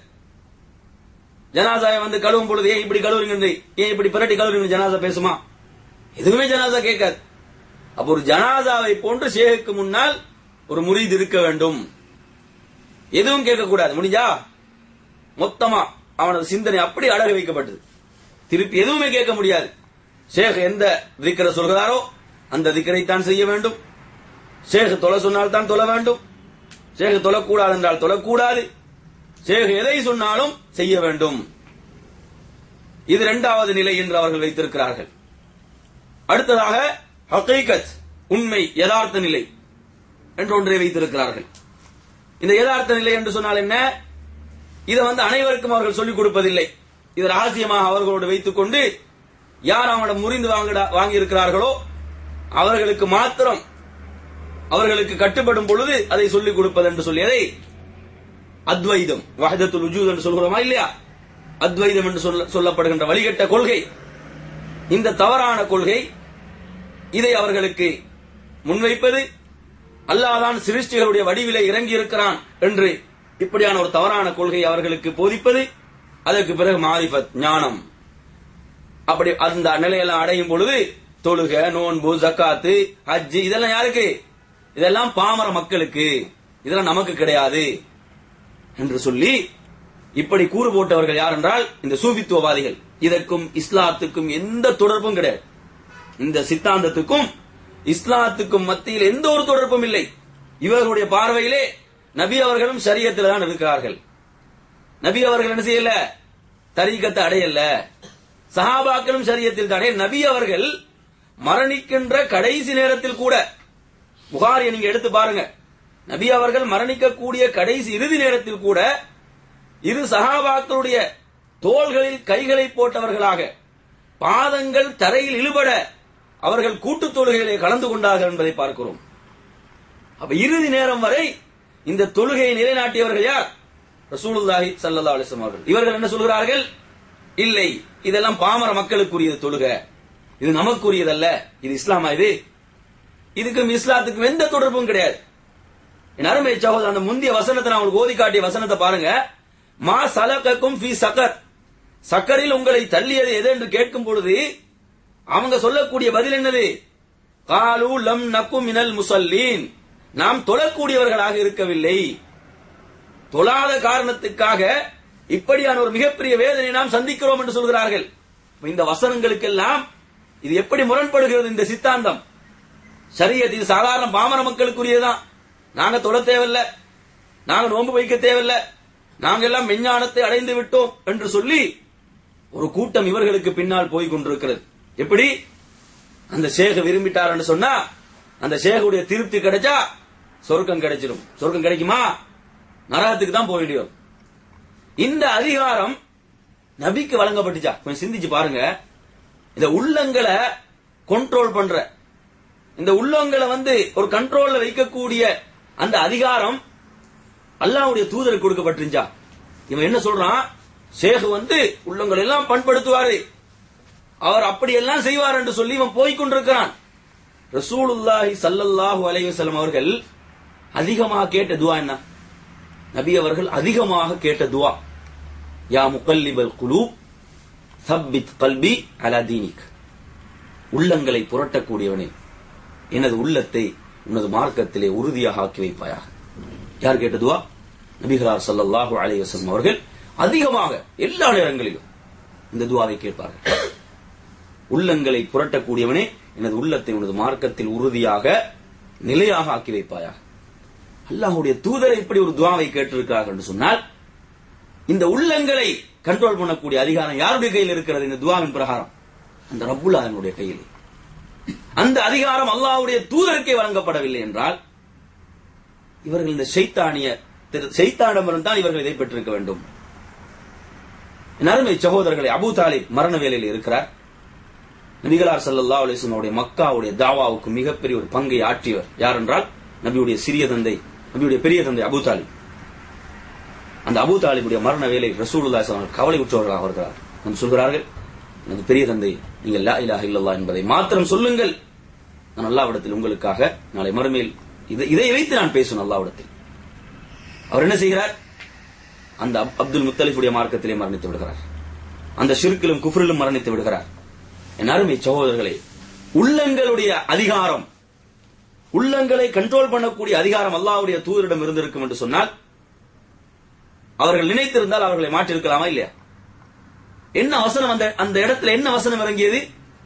ஜனாசாவை வந்து கழுவும் பொழுது ஏன் இப்படி கழுவுறீங்க ஏன் இப்படி பிரட்டி கழுவுறீங்க ஜனாசா பேசுமா எதுவுமே ஜனாசா கேட்காது அப்ப ஒரு ஜனாசாவை போன்று ஷேகுக்கு முன்னால் ஒரு முரீத் இருக்க வேண்டும் எதுவும் கேட்கக்கூடாது முடிஞ்சா மொத்தமா அவனது சிந்தனை அப்படி அடகு வைக்கப்பட்டது திருப்பி எதுவுமே கேட்க முடியாது ஷேக் எந்த திக்கரை சொல்கிறாரோ அந்த திக்கரை தான் செய்ய வேண்டும் ஷேக் தொலை சொன்னால் தான் தொலை வேண்டும் ஷேக் தொழக்கூடாது என்றால் தொழக்கூடாது ஷேக் எதை சொன்னாலும் செய்ய வேண்டும் இது இரண்டாவது நிலை என்று அவர்கள் வைத்திருக்கிறார்கள் அடுத்ததாக ஹகீகத் உண்மை யதார்த்த நிலை என்று ஒன்றை வைத்திருக்கிறார்கள் இந்த யதார்த்த நிலை என்று சொன்னால் என்ன இதை வந்து அனைவருக்கும் அவர்கள் சொல்லிக் கொடுப்பதில்லை இது ரகசியமாக அவர்களோடு வைத்துக் கொண்டு யார் அவனிடம் முறிந்து வாங்கிட வாங்கி இருக்கிறார்களோ அவர்களுக்கு மாத்திரம் அவர்களுக்கு கட்டுப்படும் பொழுது அதை சொல்லிக் கொடுப்பது என்று சொல்லியதை அத்வைதம் வஹதத்துல் உஜூத் என்று சொல்கிறோமா இல்லையா அத்வைதம் என்று சொல்ல சொல்லப்படுகின்ற வழிகட்ட கொள்கை இந்த தவறான கொள்கை இதை அவர்களுக்கு முன்வைப்பது அல்லாதான் சிருஷ்டிகளுடைய வடிவிலே இறங்கி இருக்கிறான் என்று இப்படியான ஒரு தவறான கொள்கை அவர்களுக்கு போதிப்பது அதற்கு பிறகு மாரிஃபத் ஞானம் அப்படி அந்த நிலையெல்லாம் அடையும் பொழுது தொழுக நோன்பு ஜக்காத்து ஹஜ்ஜி இதெல்லாம் யாருக்கு இதெல்லாம் பாமர மக்களுக்கு இதெல்லாம் நமக்கு கிடையாது என்று சொல்லி இப்படி கூறு போட்டவர்கள் யார் என்றால் இந்த சூபித்துவவாதிகள் இதற்கும் இஸ்லாத்துக்கும் எந்த தொடர்பும் கிடையாது இந்த சித்தாந்தத்துக்கும் இஸ்லாத்துக்கும் மத்தியில் எந்த ஒரு தொடர்பும் இல்லை இவர்களுடைய பார்வையிலே நபி அவர்களும் சரியத்தில் தான் இருக்கிறார்கள் நபி அவர்கள் என்ன செய்யல தரீக்கத்தை அடையல சஹாபாக்களும் சரியத்தில் தடைய நபி அவர்கள் மரணிக்கின்ற கடைசி நேரத்தில் கூட புகாரியை நீங்க எடுத்து பாருங்க நபி அவர்கள் மரணிக்கக்கூடிய கடைசி இறுதி நேரத்தில் கூட இரு சஹாபாக்களுடைய தோள்களில் கைகளை போட்டவர்களாக பாதங்கள் தரையில் இழுபட அவர்கள் கூட்டுத் தொழுகையிலே கலந்து கொண்டார்கள் என்பதை பார்க்கிறோம் அப்ப இறுதி நேரம் வரை இந்த தொழுகையை நிலைநாட்டியவர்கள் யார் ரசூலுல்லாஹி ஸல்லல்லாஹு அலைஹி வஸல்லம் அவர்கள் இவர்கள் என்ன சொல்கிறார்கள் இல்லை இதெல்லாம் பாமர மக்களுக்குரியது தொழுக இது நமக்குரியதல்ல இது இஸ்லாமா இது இதுக்கும் இஸ்லாத்துக்கும் எந்த தொடர்பும் கிடையாது என் அருமை சகோதரர் அந்த முந்தைய வசனத்தை நான் உங்களுக்கு ஓதி காட்டிய வசனத்தை பாருங்க மா சலகக்கும் ஃபி சக்கர் சக்கரில் உங்களை தள்ளியது எது என்று கேட்கும் பொழுது அவங்க சொல்லக்கூடிய பதில் என்னது காலு லம் நக்கு மினல் முசல்லீன் நாம் தொழக்கூடியவர்களாக இருக்கவில்லை தொழாத காரணத்துக்காக இப்படியான ஒரு மிகப்பெரிய வேதனை நாம் சந்திக்கிறோம் என்று சொல்கிறார்கள் இப்ப இந்த வசனங்களுக்கெல்லாம் இது எப்படி முரண்படுகிறது இந்த சித்தாந்தம் சரியத் இது சாதாரண பாமர மக்களுக்குரியதுதான் நாங்க தொழ தேவையில்ல நாங்க நோன்பு வைக்க தேவையில்ல நாங்க எல்லாம் விஞ்ஞானத்தை அடைந்து விட்டோம் என்று சொல்லி ஒரு கூட்டம் இவர்களுக்கு பின்னால் போய் கொண்டிருக்கிறது எப்படி அந்த சேக விரும்பிட்டார் சொன்னா அந்த சேகுடைய திருப்தி கிடைச்சா சொர்க்கம் கிடைச்சிடும் சொர்க்கம் கிடைக்குமா நரகத்துக்கு தான் போக வேண்டியது இந்த அதிகாரம் நபிக்கு வழங்கப்பட்டுச்சா கொஞ்சம் சிந்திச்சு பாருங்க இந்த உள்ளங்களை கண்ட்ரோல் பண்ற இந்த உள்ளங்களை வந்து ஒரு கண்ட்ரோல்ல வைக்கக்கூடிய அந்த அதிகாரம் அல்லாஹ்வுடைய தூதருக்கு கொடுக்கப்பட்டிருந்தா இவன் என்ன சொல்றான் ஷேக் வந்து உள்ளங்கள் எல்லாம் பண்படுத்துவாரு அவர் அப்படியெல்லாம் செய்வார் என்று சொல்லி இவன் போய்க் கொண்டிருக்கிறான் ரசூலுல்லாஹி ஸல்லல்லாஹு அலைஹி வஸல்லம் அவர்கள் அதிகமாக கேட்ட துவா என்ன நபி அவர்கள் அதிகமாக கேட்ட துவா யா முகல்லிபல் குலூப் சப்பித் கல்பி அலா தீனிக் உள்ளங்களை புரட்டக்கூடியவனே எனது உள்ளத்தை உனது மார்க்கத்திலே உறுதியாக ஆக்கி வைப்பாயாக யார் கேட்ட துவா நபிகளார் ஸல்லல்லாஹு அலைஹி வஸல்லம் அவர்கள் அதிகமாக எல்லா நேரங்களிலும் இந்த துவாவை கேட்பார்கள் உள்ளங்களை புரட்டக்கூடியவனே எனது உள்ளத்தை உனது மார்க்கத்தில் உறுதியாக நிலையாக ஆக்கி வைப்பாயாக அல்லாஹ்வுடைய தூதரை இப்படி ஒரு துவாவை கேட்டிருக்கிறார்கள் என்று சொன்னால் இந்த உள்ளங்களை கண்ட்ரோல் பண்ணக்கூடிய அதிகாரம் யாருடைய கையில் இருக்கிறது இந்த துவாவின் பிரகாரம் அந்த ரப்புல்லாஹனுடைய கையில் அந்த அதிகாரம் அல்லாஹ்வுடைய தூதருக்கே வழங்கப்படவில்லை என்றால் இவர்கள் இந்த சைத்தானிய சைத்தானிடமிருந்து தான் இவர்கள் இதை பெற்றிருக்க வேண்டும் என் அருமை சகோதரர்களை அபூ தாலிப் மரண வேலையில் இருக்கிறார் நபிகளார் சல்லா அலிஸ்லனுடைய மக்காவுடைய தாவாவுக்கு மிகப்பெரிய ஒரு பங்கை ஆற்றியவர் யார் என்றால் நபியுடைய சிறிய தந்தை நபியுடைய பெரிய தந்தை அபூ தாலிப் அந்த அபூ தாலிபுடைய மரண வேலை ரசூலுல்லா அவர்கள் கவலை உற்றவர்களாக வருகிறார் என்று சொல்கிறார்கள் எனது பெரிய தந்தை நீங்கள் லா இலாஹ இல்லல்லா என்பதை மாத்திரம் சொல்லுங்கள் நான் அல்லாவிடத்தில் உங்களுக்காக நாளை மறுமையில் இதை இதை வைத்து நான் பேசுவேன் அல்லாவிடத்தில் அவர் என்ன செய்கிறார் அந்த அப்- அப்துல் முத்தலிஃபுடைய மார்க்கத்திலே மரணித்து விடுகிறார் அந்த ஷிர்கிலும் குஃப்ரிலும் மரணித்து விடுகிறார் என் அருமை சகோதரர்களே உள்ளங்களுடைய அதிகாரம் உள்ளங்களை கண்ட்ரோல் பண்ணக்கூடிய அதிகாரம் அல்லாஹ்வுடைய தூதரிடம் இருந்திருக்கும் என்று சொன்னால் அவர்கள் நினைத்திருந்தால் அவர்களை மாற்றிருக்கலாமா இல்லையா என்ன வசனம் அந்த அந்த இடத்துல என்ன வசனம் இறங்கியது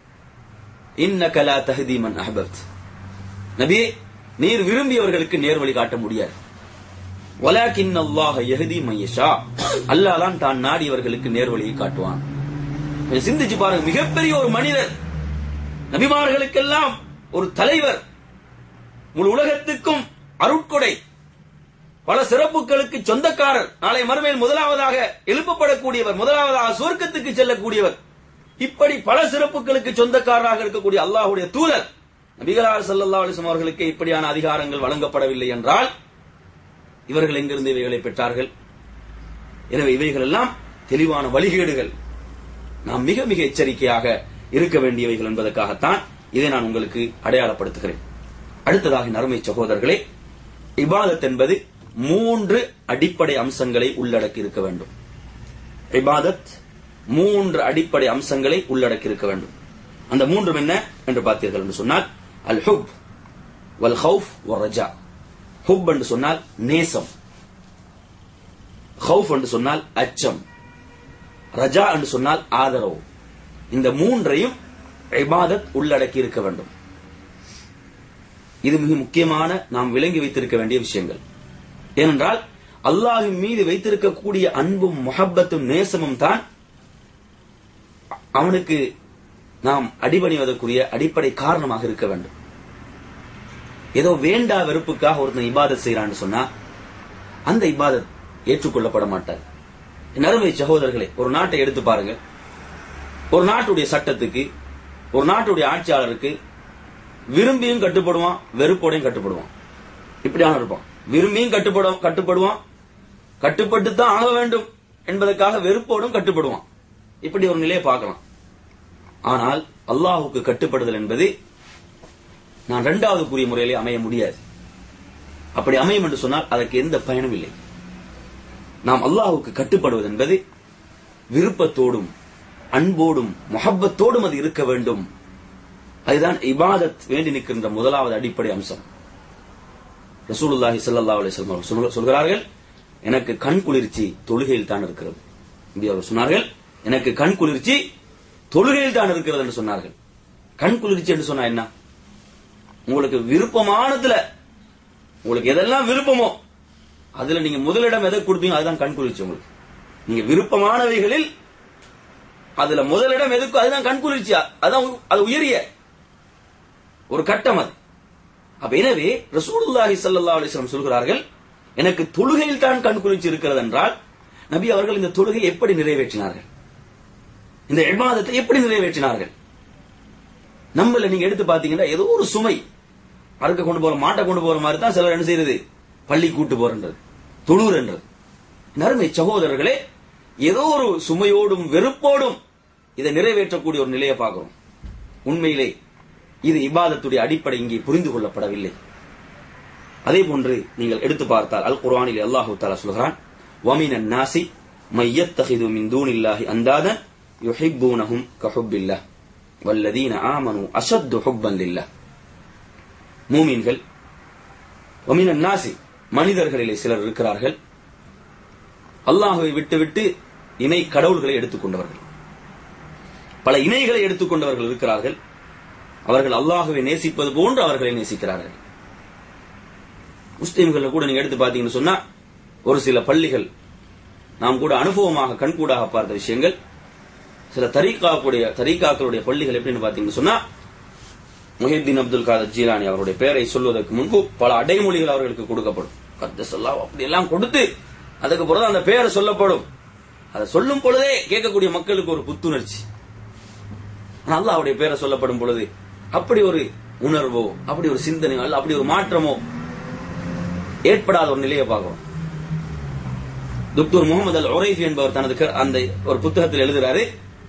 இன்னக லா தஹ்தி மன் அஹ்பப்த் நபியே நீர் விரும்பியவர்களுக்கு நேர்வழி காட்ட முடியாது வலாக்கின் அல்லாஹ் யஹ்தி மன் யஷா அல்லாஹ் தான் தான் நாடியவர்களுக்கு நேர்வழியை காட்டுவான் கொஞ்சம் சிந்திச்சு பாருங்க மிகப்பெரிய ஒரு மனிதர் நபிமார்களுக்கெல்லாம் ஒரு தலைவர் முழு உலகத்துக்கும் அருட்கொடை பல சிறப்புகளுக்கு சொந்தக்காரர் நாளை மறுமையில் முதலாவதாக எழுப்பப்படக்கூடியவர் முதலாவதாக சுவர்க்கத்துக்கு செல்லக்கூடியவர் இப்படி பல சிறப்புகளுக்கு சொந்தக்காரராக இருக்கக்கூடிய அல்லாஹ்வுடைய தூதர் நபிகளார் ஸல்லல்லாஹு அலைஹி வஸல்லம் அவர்களுக்கு இப்படியான அதிகாரங்கள் வழங்கப்படவில்லை என்றால் இவர்கள் எங்கிருந்து இவைகளை பெற்றார்கள் எனவே இவைகள் எல்லாம் தெளிவான வழிகேடுகள் நாம் மிக மிக எச்சரிக்கையாக இருக்க வேண்டியவைகள் என்பதற்காகத்தான் இதை நான் உங்களுக்கு அடையாளப்படுத்துகிறேன் அடுத்ததாக நறுமை சகோதரர்களே இபாதத் என்பது மூன்று அடிப்படை அம்சங்களை உள்ளடக்கி இருக்க வேண்டும் இபாதத் மூன்று அடிப்படை அம்சங்களை உள்ளடக்கி இருக்க வேண்டும் அந்த மூன்றும் என்ன என்று பார்த்தீர்கள் என்று சொன்னால் அல் ஹுப் வல் ஹவுஃப் வல் ரஜா ஹுப் என்று சொன்னால் நேசம் ஹவுஃப் என்று சொன்னால் அச்சம் ரஜா என்று சொன்னால் ஆதரவு இந்த மூன்றையும் இபாதத் உள்ளடக்கி இருக்க வேண்டும் இது மிக முக்கியமான நாம் விளங்கி வைத்திருக்க வேண்டிய விஷயங்கள் ஏனென்றால் அல்லாஹின் மீது வைத்திருக்கக்கூடிய அன்பும் முஹப்பத்தும் நேசமும் தான் அவனுக்கு நாம் அடிபணிவதற்குரிய அடிப்படை காரணமாக இருக்க வேண்டும் ஏதோ வேண்டா வெறுப்புக்காக ஒருத்தன் இபாதத் செய்யறான்னு சொன்னா அந்த இபாதத் ஏற்றுக்கொள்ளப்பட மாட்டார் நறுமை சகோதரர்களே ஒரு நாட்டை எடுத்து பாருங்க ஒரு நாட்டுடைய சட்டத்துக்கு ஒரு நாட்டுடைய ஆட்சியாளருக்கு விரும்பியும் கட்டுப்படுவான் வெறுப்போடையும் கட்டுப்படுவான் இப்படியான இருப்பான் விரும்பியும் கட்டுப்படும் கட்டுப்படுவான் கட்டுப்பட்டு தான் ஆக வேண்டும் என்பதற்காக வெறுப்போடும் கட்டுப்படுவான் இப்படி ஒரு நிலையை பார்க்கலாம் ஆனால் அல்லாஹுக்கு கட்டுப்படுதல் என்பது நான் இரண்டாவது கூறிய முறையிலே அமைய முடியாது அப்படி அமையும் என்று சொன்னால் அதற்கு எந்த பயனும் இல்லை நாம் அல்லாஹுக்கு கட்டுப்படுவது என்பது விருப்பத்தோடும் அன்போடும் முஹப்பத்தோடும் அது இருக்க வேண்டும் அதுதான் இபாதத் வேண்டி நிற்கின்ற முதலாவது அடிப்படை அம்சம் ரசூலுல்லாஹி ஸல்லல்லாஹு அலைஹி வஸல்லம் அவர்கள் சொல்கிறார்கள் எனக்கு கண் குளிர்ச்சி தொழுகையில் தான் இருக்கிறது இங்கே அவர்கள் சொன்னார்கள் எனக்கு கண் குளிர்ச்சி தொழுகையில் தான் இருக்கிறது என்று சொன்னார்கள் கண் குளிர்ச்சி என்று சொன்னா என்ன உங்களுக்கு விருப்பமானதுல உங்களுக்கு எதெல்லாம் விருப்பமோ அதுல நீங்க முதலிடம் எதை கொடுப்பீங்க அதுதான் கண் குளிர்ச்சி உங்களுக்கு நீங்க விருப்பமானவைகளில் அதுல முதலிடம் எதுக்கும் அதுதான் கண் குளிர்ச்சி அதான் அது உயரிய ஒரு கட்டம் அது அப்ப எனவே ரசூலுல்லாஹி ஸல்லல்லாஹு அலைஹி வஸல்லம் சொல்கிறார்கள் எனக்கு தொழுகையில் தான் கண் குளிர்ச்சி இருக்கிறது என்றால் நபி அவர்கள் இந்த தொழுகை எப்படி நிறைவேற்றினார்கள் இந்த இபாதத்தை எப்படி நிறைவேற்றினார்கள் நம்மள நீங்க எடுத்து பாத்தீங்கன்னா ஏதோ ஒரு சுமை அறுக்க கொண்டு போற மாட்டை கொண்டு போற மாதிரி தான் சிலர் என்ன செய்யறது பள்ளி கூட்டு போறன்றது தொழுறன்றது நறுமை சகோதரர்களே ஏதோ ஒரு சுமையோடும் வெறுப்போடும் இதை நிறைவேற்றக்கூடிய ஒரு நிலையை பார்க்கிறோம் உண்மையிலே இது இபாதத்துடைய அடிப்படை இங்கே புரிந்து கொள்ளப்படவில்லை அதே போன்று நீங்கள் எடுத்து பார்த்தால் அல் குர்ஆனில் அல்லாஹு தாலா சொல்கிறான் வமின நாசி மையத்தஹிது மின் தூனில்லாஹி அந்தாதன் யுஹிப்பூனஹும் கஹுப்பில்லாஹ் வல்லதீன ஆமனு அஷத்து ஹுப்பன் லில்லாஹ் மூமின்கள் வமின நாசி மனிதர்களிலே சிலர் இருக்கிறார்கள் அல்லாஹுவை விட்டுவிட்டு இணை கடவுள்களை எடுத்துக்கொண்டவர்கள் பல இணைகளை எடுத்துக்கொண்டவர்கள் இருக்கிறார்கள் அவர்கள் அல்லாஹுவை நேசிப்பது போன்று அவர்களை நேசிக்கிறார்கள் முஸ்லிம்கள் கூட நீங்க எடுத்து பாத்தீங்கன்னு சொன்னா ஒரு சில பள்ளிகள் நாம் கூட அனுபவமாக கண்கூடாக பார்த்த விஷயங்கள் சில தரீக்காக்குடைய தரீக்காக்களுடைய பள்ளிகள் எப்படின்னு பாத்தீங்கன்னு சொன்னா முஹித்தீன் அப்துல் காதர் ஜீலானி அவருடைய பெயரை சொல்வதற்கு முன்பு பல அடைமொழிகள் அவர்களுக்கு கொடுக்கப்படும் கத்தசல்லா அப்படி எல்லாம் கொடுத்து அதுக்கு பிறகு அந்த பெயரை சொல்லப்படும் அதை சொல்லும் பொழுதே கேட்கக்கூடிய மக்களுக்கு ஒரு புத்துணர்ச்சி ஆனால் அவருடைய பேரை சொல்லப்படும் பொழுது அப்படி ஒரு உணர்வோ அப்படி ஒரு சிந்தனையோ அல்ல அப்படி ஒரு மாற்றமோ ஏற்படாத ஒரு நிலையை பார்க்கிறோம் டாக்டர் முகமது அல் ஒரைஃபி என்பவர் தனது அந்த ஒரு புத்தகத்தில் எழுதுகிறாரு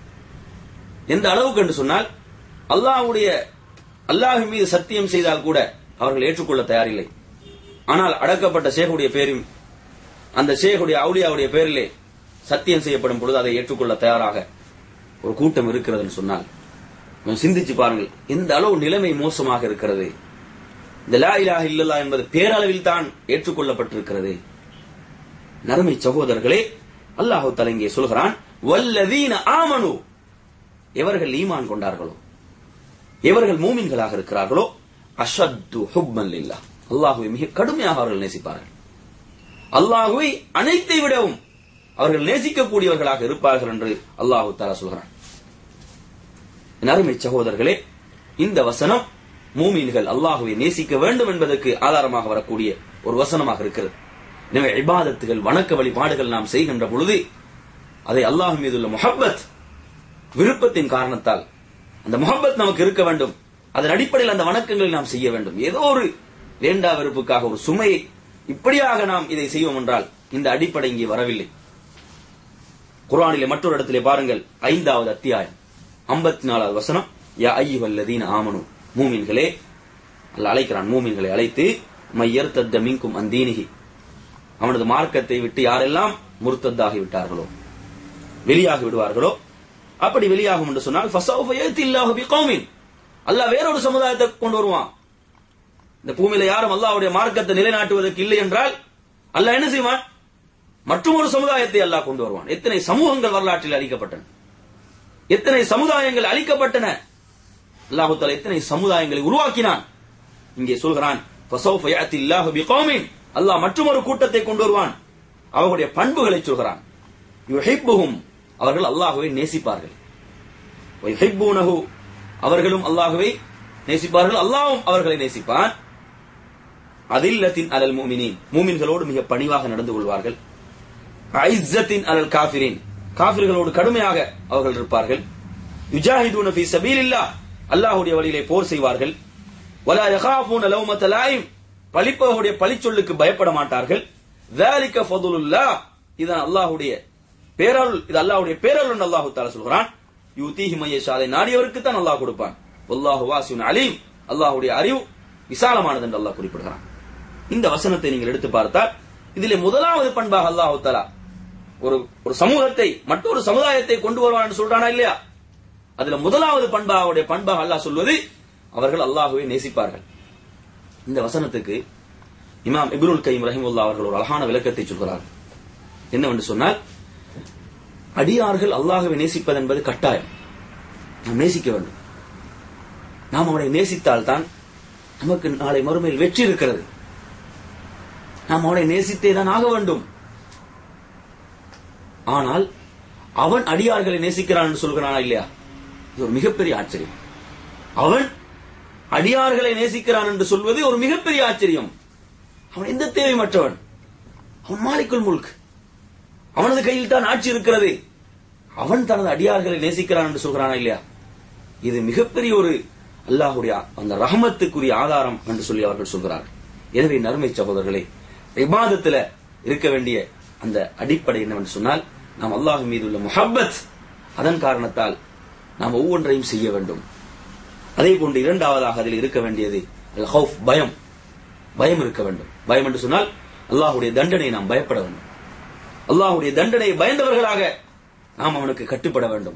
எந்த அளவுக்கு என்று சொன்னால் அல்லாஹ்வுடைய அல்லாஹ் மீது சத்தியம் செய்தால் கூட அவர்கள் ஏற்றுக்கொள்ள தயாரில்லை ஆனால் அடக்கப்பட்ட ஷேகுடைய பேரும் அந்த ஷேகுடைய அவுலியாவுடைய பேரிலே சத்தியம் செய்யப்படும் பொழுது அதை ஏற்றுக்கொள்ள தயாராக ஒரு கூட்டம் இருக்கிறதுன்னு சொன்னால் கொஞ்சம் சிந்திச்சு பாருங்கள் எந்த அளவு நிலைமை மோசமாக இருக்கிறது இந்த லா இலாஹ இல்லல்லா என்பது பேரளவில் தான் ஏற்றுக்கொள்ளப்பட்டிருக்கிறது நறுமை சகோதரர்களே அல்லாஹு தலா இங்கே சொல்கிறான் வல்லதீன ஆமனு எவர்கள் ஈமான் கொண்டார்களோ எவர்கள் மூமின்களாக இருக்கிறார்களோ அஷத்து ஹுப்பன் லில்லா அல்லாஹுவை மிக கடுமையாக அவர்கள் நேசிப்பார்கள் அல்லாஹுவை அனைத்தை விடவும் அவர்கள் நேசிக்கக்கூடியவர்களாக இருப்பார்கள் என்று அல்லாஹு தாலா சொல்கிறான் நறுமை சகோதரர்களே இந்த வசனம் மூமீன்கள் அல்லாஹுவை நேசிக்க வேண்டும் என்பதற்கு ஆதாரமாக வரக்கூடிய ஒரு வசனமாக இருக்கிறது எனவே இபாதத்துகள் வணக்க வழிபாடுகள் நாம் செய்கின்ற பொழுது அதை அல்லாஹ் மீதுள்ள முஹப்பத் விருப்பத்தின் காரணத்தால் அந்த முஹப்பத் நமக்கு இருக்க வேண்டும் அதன் அடிப்படையில் அந்த வணக்கங்களை நாம் செய்ய வேண்டும் ஏதோ ஒரு வேண்டா வெறுப்புக்காக ஒரு சுமையை இப்படியாக நாம் இதை செய்வோம் என்றால் இந்த அடிப்படை இங்கே வரவில்லை குர்ஆனிலே மற்றொரு இடத்திலே பாருங்கள் ஐந்தாவது அத்தியாயம் ஐம்பத்தி நாலாவது வசனம் யா ஐயுவல்லதீன ஆமனு மூமின்களே அல்ல அழைக்கிறான் மூமின்களை அழைத்து மையர் தத்த மின்கும் அந்தீனிகி அவனது மார்க்கத்தை விட்டு யாரெல்லாம் முர்த்தத்தாகி விட்டார்களோ வெளியாகி விடுவார்களோ அப்படி வெளியாகும் என்று சொன்னால் ஃபஸௌஃப யஅத்தில்லாஹு பிகௌமின் அல்லாஹ் வேறொரு சமுதாயத்தை கொண்டு வருவான் இந்த பூமியில யாரும் அல்லாஹ்வுடைய மார்க்கத்தை நிலைநாட்டுவதற்கு இல்லை என்றால் அல்லாஹ் என்ன செய்வான் மற்றும் ஒரு சமுதாயத்தை அல்லாஹ் கொண்டு வருவான் எத்தனை சமூகங்கள் வரலாற்றில் அளிக்கப்பட்டன எத்தனை சமுதாயங்கள் அளிக்கப்பட்டன அல்லாஹு தஆலா எத்தனை சமுதாயங்களை உருவாக்கினான் இங்கே சொல்கிறான் ஃபஸௌஃப யஅத்தில்லாஹு பிகௌமின் அல்லாஹ் மற்றும் ஒரு கூட்டத்தை கொண்டு வருவான் அவர்களுடைய பண்புகளை சொல்கிறான் யுஹிப்புஹும் அவர்கள் அல்லாஹ்வை நேசிப்பார்கள் வயுஹிப்பூனஹு அவர்களும் அல்லாஹ்வை நேசிப்பார்கள் அல்லாஹ்வும் அவர்களை நேசிப்பான் அதில்லத்தின் அலல் முஃமினீன் மூமின்களோடு மிக பணிவாக நடந்து கொள்வார்கள் ஐஸ்ஸத்தின் அலல் காஃபிரின் காஃபிர்களோடு கடுமையாக அவர்கள் இருப்பார்கள் யுஜாஹிதூன ஃபீ சபீலில்லாஹ் அல்லாஹ்வுடைய வழியிலே போர் செய்வார்கள் வலா யகாஃபூன லௌமத லாயிம் பழிப்பவருடைய பழிச்சொல்லுக்கு பயப்பட மாட்டார்கள் ذلك فضل الله இதான் அல்லாஹ்வுடைய பேரருள் இது அல்லாஹ்வுடைய பேரருள் அல்லாஹ் தஆலா சொல்கிறான் யூதீஹி மய்யஷா அதை நாடியவருக்கு தான் அல்லாஹ் கொடுப்பான் வல்லாஹு வாசியுன் அலீம் அல்லாஹ்வுடைய அறிவு விசாலமானது என்று அல்லாஹ் குறிப்பிடுகிறான் இந்த வசனத்தை நீங்கள் எடுத்து பார்த்தால் இதிலே முதலாவது பண்பாக அல்லாஹ் தஆலா ஒரு ஒரு சமூகத்தை மற்றொரு சமுதாயத்தை கொண்டு வருவான் என்று சொல்றானா இல்லையா அதுல முதலாவது பண்பாக அவருடைய பண்பாக அல்லாஹ் சொல்வது அவர்கள் அல்லாஹ்வை நேசிப்பார்கள் இந்த வசனத்துக்கு இமாம் இப்னுல் கைம் ரஹிமுல்லா அவர்கள் ஒரு அழகான விளக்கத்தை சொல்கிறார்கள் என்னவென்று சொன்னால் அடியார்கள் அல்லாஹ்வை நேசிப்பது என்பது கட்டாயம் நாம் நேசிக்க வேண்டும் நாம் அவனை நேசித்தால்தான் நமக்கு நாளை மறுமையில் வெற்றி இருக்கிறது நாம் அவனை நேசித்தே தான் ஆக வேண்டும் ஆனால் அவன் அடியார்களை நேசிக்கிறான் என்று சொல்கிறானா இல்லையா இது ஒரு மிகப்பெரிய ஆச்சரியம் அவன் அடியார்களை நேசிக்கிறான் என்று சொல்வது ஒரு மிகப்பெரிய ஆச்சரியம் அவன் எந்த தேவையற்றவன் அவன் மாலிக்குல் முல்க் அவனது கையில் தான் ஆட்சி இருக்கிறது அவன் தனது அடியார்களை நேசிக்கிறான் என்று சொல்கிறானா இல்லையா இது மிகப்பெரிய ஒரு அல்லாஹுடைய அந்த ரஹமத்துக்குரிய ஆதாரம் என்று சொல்லி அவர்கள் சொல்கிறார்கள் எனவே நறுமை சகோதரர்களே இபாதத்துல இருக்க வேண்டிய அந்த அடிப்படை என்னவென்று சொன்னால் நாம் அல்லாஹ் மீது உள்ள முஹப்பத் அதன் காரணத்தால் நாம் ஒவ்வொன்றையும் செய்ய வேண்டும் அதே போன்று இரண்டாவதாக அதில் இருக்க வேண்டியது அல் ஹவுஃப் பயம் பயம் இருக்க வேண்டும் பயம் என்று சொன்னால் அல்லாஹுடைய தண்டனை நாம் பயப்பட வேண்டும் அல்லாஹுடைய தண்டனையை பயந்தவர்களாக நாம் அவனுக்கு கட்டுப்பட வேண்டும்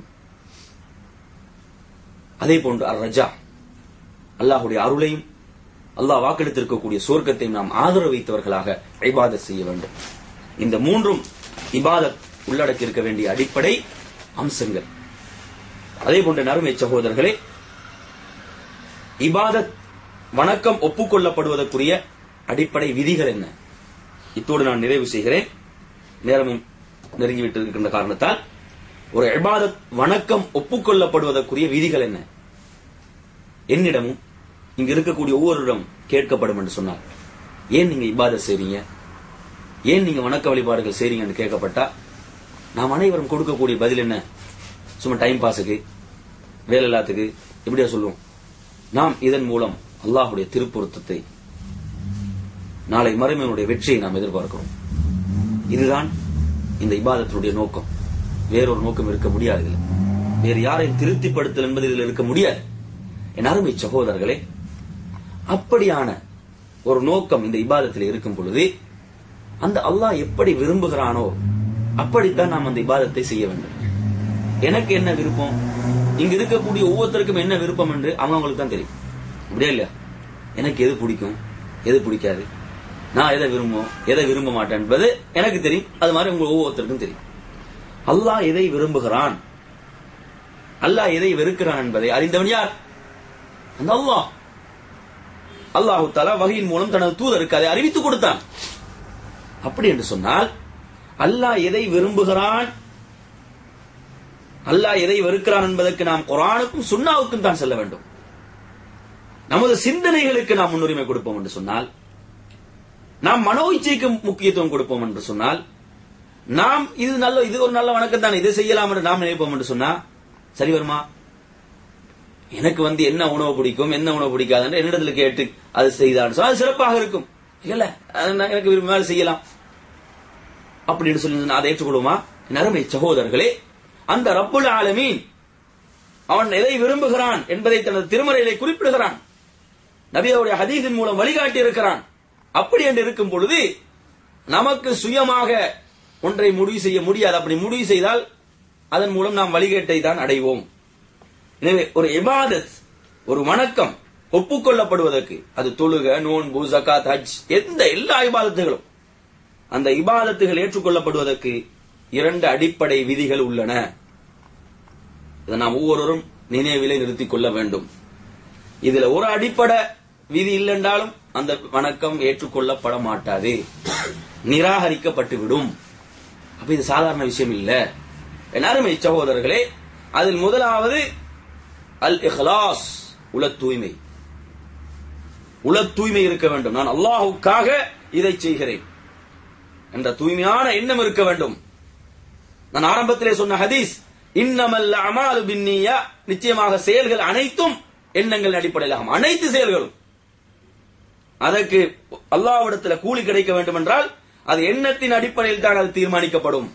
அதே போன்று அர் ரஜா அல்லாஹுடைய அருளையும் அல்லாஹ் வாக்கெடுத்திருக்கக்கூடிய சொர்க்கத்தையும் நாம் ஆதரவு வைத்தவர்களாக இபாதத் செய்ய வேண்டும் இந்த மூன்றும் இபாதத் உள்ளடக்கி இருக்க வேண்டிய அடிப்படை அம்சங்கள் அதே போன்ற நறுமை சகோதரர்களே இபாதத் வணக்கம் ஒப்புக்கொள்ளப்படுவதற்குரிய அடிப்படை விதிகள் என்ன இத்தோடு நான் நிறைவு செய்கிறேன் நேரமும் நெருங்கிவிட்டு இருக்கின்ற காரணத்தால் ஒரு இபாதத் வணக்கம் ஒப்புக்கொள்ளப்படுவதற்குரிய விதிகள் என்ன என்னிடமும் இங்க இருக்கக்கூடிய ஒவ்வொருடம் கேட்கப்படும் என்று சொன்னார் ஏன் நீங்க இபாதத் செய்றீங்க ஏன் நீங்க வணக்க வழிபாடுகள் செய்றீங்கன்னு கேட்கப்பட்டா நாம் அனைவரும் கொடுக்கக்கூடிய பதில் என்ன சும்மா டைம் பாஸுக்கு வேலை எல்லாத்துக்கு எப்படியா சொல்லுவோம் நாம் இதன் மூலம் அல்லாஹுடைய திருப்பொருத்தத்தை நாளை மறுமையினுடைய வெற்றியை நாம் எதிர்பார்க்கிறோம் இதுதான் இந்த இபாதத்தினுடைய நோக்கம் வேறொரு நோக்கம் இருக்க முடியாது இதுல வேறு யாரையும் திருப்திப்படுத்தல் என்பது இதில் இருக்க முடியாது என் அருமை சகோதரர்களே அப்படியான ஒரு நோக்கம் இந்த இபாதத்தில் இருக்கும் பொழுது அந்த அல்லாஹ் எப்படி விரும்புகிறானோ அப்படித்தான் நாம் அந்த இபாதத்தை செய்ய வேண்டும் எனக்கு என்ன விருப்பம் இங்க இருக்கக்கூடிய ஒவ்வொருத்தருக்கும் என்ன விருப்பம் என்று அவங்களுக்கு தான் தெரியும் அப்படியே இல்லையா எனக்கு எது பிடிக்கும் எது பிடிக்காது நான் எதை விரும்பும் எதை விரும்ப மாட்டேன் என்பது எனக்கு தெரியும் அது மாதிரி உங்க ஒவ்வொருத்தருக்கும் தெரியும் அல்லாஹ் எதை விரும்புகிறான் அல்லாஹ் எதை வெறுக்கிறான் என்பதை அறிந்தவன் யார் அந்த அல்லாஹ் அல்லாஹு தலா வகையின் மூலம் தனது தூதருக்கு அதை அறிவித்துக் கொடுத்தான் அப்படி என்று சொன்னால் அல்லாஹ் எதை விரும்புகிறான் அல்லாஹ் எதை வெறுக்கிறான் என்பதற்கு நாம் குரானுக்கும் சுண்ணாவுக்கும் தான் செல்ல வேண்டும் நமது சிந்தனைகளுக்கு நாம் முன்னுரிமை கொடுப்போம் என்று சொன்னால் நாம் மனோ இச்சைக்கு முக்கியத்துவம் கொடுப்போம் என்று சொன்னால் நாம் இது நல்ல இது ஒரு நல்ல வணக்கம் தான் இதை செய்யலாம் என்று நாம் நினைப்போம் என்று சொன்னா சரி வருமா எனக்கு வந்து என்ன உணவு பிடிக்கும் என்ன உணவு பிடிக்காதுன்னு என்னிடத்துல கேட்டு அது செய்தான்னு சொன்னா அது சிறப்பாக இருக்கும் இல்ல அது நான் எனக்கு விரும்பினால் செய்யலாம் அப்படின்னு சொல்லி நான் அதை ஏற்றுக்கொள்வோமா என் அருமை சகோதரர்களே அந்த ரப்புல் ஆலமீன் அவன் எதை விரும்புகிறான் என்பதை தனது திருமறையிலே குறிப்பிடுகிறான் நபியோடைய ஹதீஸின் மூலம் வழிகாட்டி இருக்கிறான் அப்படி என்று இருக்கும் பொழுது நமக்கு சுயமாக ஒன்றை முடிவு செய்ய முடியாது அப்படி முடிவு செய்தால் அதன் மூலம் நாம் வழிகேட்டை தான் அடைவோம் எனவே ஒரு இபாதத் ஒரு வணக்கம் ஒப்புக்கொள்ளப்படுவதற்கு அது தொழுக நோன்பு ஜகாத் ஹஜ் எந்த எல்லா இபாதத்துகளும் அந்த இபாதத்துகள் ஏற்றுக்கொள்ளப்படுவதற்கு இரண்டு அடிப்படை விதிகள் உள்ளன இதை நாம் ஒவ்வொருவரும் நினைவிலே நிறுத்திக் கொள்ள வேண்டும் இதுல ஒரு அடிப்படை விதி இல்லைன்றாலும் அந்த வணக்கம் ஏற்றுக்கொள்ளப்பட மாட்டாது நிராகரிக்கப்பட்டு விடும் அப்ப இது சாதாரண விஷயம் இல்ல என் அருமை சகோதரர்களே அதில் முதலாவது அல் இஹ்லாஸ் உல தூய்மை உல தூய்மை இருக்க வேண்டும் நான் அல்லாஹுக்காக இதை செய்கிறேன் என்ற தூய்மையான எண்ணம் இருக்க வேண்டும் நான் ஆரம்பத்திலே சொன்ன ஹதீஸ் இன்னமல் அமாலு பின்னியா நிச்சயமாக செயல்கள் அனைத்தும் எண்ணங்கள் அடிப்படையில் ஆகும் அனைத்து செயல்களும் அதற்கு அல்லாவிடத்தில் கூலி கிடைக்க வேண்டும் என்றால் அது எண்ணத்தின் அடிப்படையில் தான் அது தீர்மானிக்கப்படும்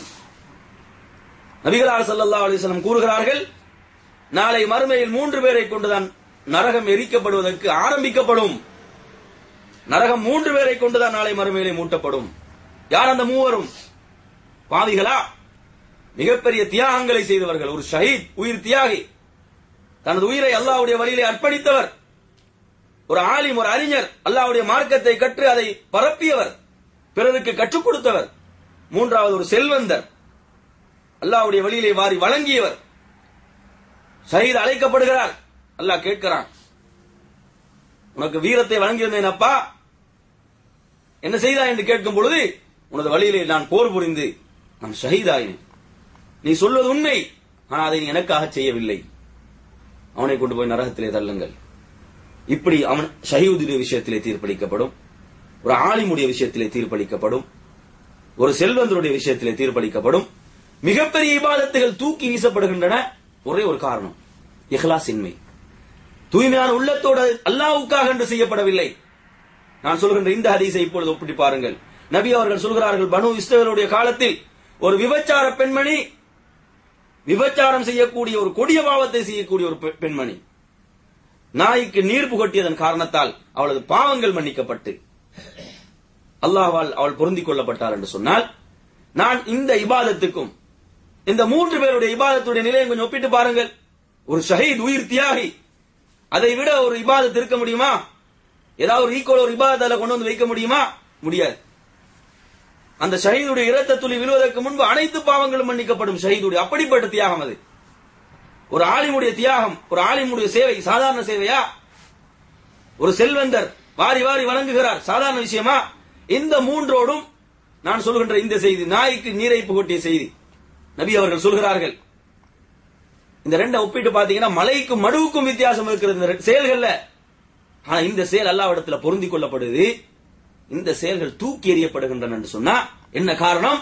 நபிகளார் ஸல்லல்லாஹு அலைஹி வஸல்லம் கூறுகிறார்கள் நாளை மறுமையில் மூன்று பேரை கொண்டுதான் நரகம் எரிக்கப்படுவதற்கு ஆரம்பிக்கப்படும் நரகம் மூன்று பேரை கொண்டுதான் நாளை மறுமையிலே மூட்டப்படும் யார் அந்த மூவரும் பாவிகளா மிகப்பெரிய தியாகங்களை செய்தவர்கள் ஒரு ஷஹீத் உயிர் தியாகி தனது உயிரை அல்லாஹ்வுடைய வழியிலே அர்ப்பணித்தவர் ஒரு ஆலிம் ஒரு அறிஞர் அல்லாஹ்வுடைய மார்க்கத்தை கற்று அதை பரப்பியவர் பிறருக்கு கற்றுக் கொடுத்தவர் மூன்றாவது ஒரு செல்வந்தர் அல்லாஹ்வுடைய வழியிலே வாரி வழங்கியவர் ஷஹீத் அழைக்கப்படுகிறார் அல்லாஹ் கேட்கிறான் உனக்கு வீரத்தை வழங்கியிருந்தேன் அப்பா என்ன செய்தாய் என்று கேட்கும் பொழுது உனது வழியிலே நான் போர் புரிந்து நான் ஷஹீதாயினேன் நீ சொல்வது உண்மை ஆனால் அதை நீ எனக்காக செய்யவில்லை அவனை கொண்டு போய் நரகத்திலே தள்ளுங்கள் இப்படி அவன் ஷஹீதுடைய விஷயத்திலே தீர்ப்பளிக்கப்படும் ஒரு ஆலிமுடைய விஷயத்திலே தீர்ப்பளிக்கப்படும் ஒரு செல்வந்தருடைய விஷயத்திலே தீர்ப்பளிக்கப்படும் மிகப்பெரிய இபாதத்துகள் தூக்கி வீசப்படுகின்றன ஒரே ஒரு காரணம் இஹ்லாஸ் இன்மை தூய்மையான உள்ளத்தோடு அல்லாவுக்காக என்று செய்யப்படவில்லை நான் சொல்கின்ற இந்த ஹதீஸை இப்பொழுது ஒப்பிட்டு பாருங்கள் நபி அவர்கள் சொல்கிறார்கள் பனு இஸ்ரவேலுடைய காலத்தில் ஒரு விபச்சார பெண்மணி விபச்சாரம் செய்யக்கூடிய ஒரு கொடிய பாவத்தை செய்யக்கூடிய ஒரு பெ- பெண்மணி நாய்க்கு நீர் புகட்டியதன் காரணத்தால் அவளது பாவங்கள் மன்னிக்கப்பட்டு அல்லாஹ்வால் அவள் பொருந்திக் கொள்ளப்பட்டாள் என்று சொன்னால் நான் இந்த இபாதத்துக்கும் இந்த மூன்று பேருடைய இபாதத்துடைய நிலையை கொஞ்சம் ஒப்பிட்டு பாருங்கள் ஒரு ஷஹீத் உயிர் தியாகி அதை விட ஒரு இபாதத் இருக்க முடியுமா ஏதாவது ஒரு ஈக்குவல் ஒரு இபாதத் அதுல கொண்டு வந்து வைக்க முடியுமா முடியாது அந்த ஷஹீதுடைய இரத்த துளி விழுவதற்கு முன்பு அனைத்து பாவங்களும் மன்னிக்கப்படும் ஷஹீதுடைய அப்படிப்பட்ட தியாகம் அது ஒரு ஆலிமுடைய தியாகம் ஒரு ஆலிமுடைய சேவை சாதாரண சேவையா ஒரு செல்வந்தர் வாரி வாரி வழங்குகிறார் சாதாரண விஷயமா இந்த மூன்றோடும் நான் சொல்கின்ற இந்த செய்தி நாய்க்கு நீரை புகட்டிய செய்தி நபி அவர்கள் சொல்கிறார்கள் இந்த ரெண்டை ஒப்பிட்டு பாத்தீங்கன்னா மலைக்கும் மடுவுக்கும் வித்தியாசம் இருக்கிறது இந்த ரெண்டு செயல்கள்ல ஆனா இந்த செயல் அல்லாவிடத்துல பொருந்தி கொள்ளப்படுது இந்த செயல்கள் தூக்கி எறியப்படுகின்றன என்று சொன்னா என்ன காரணம்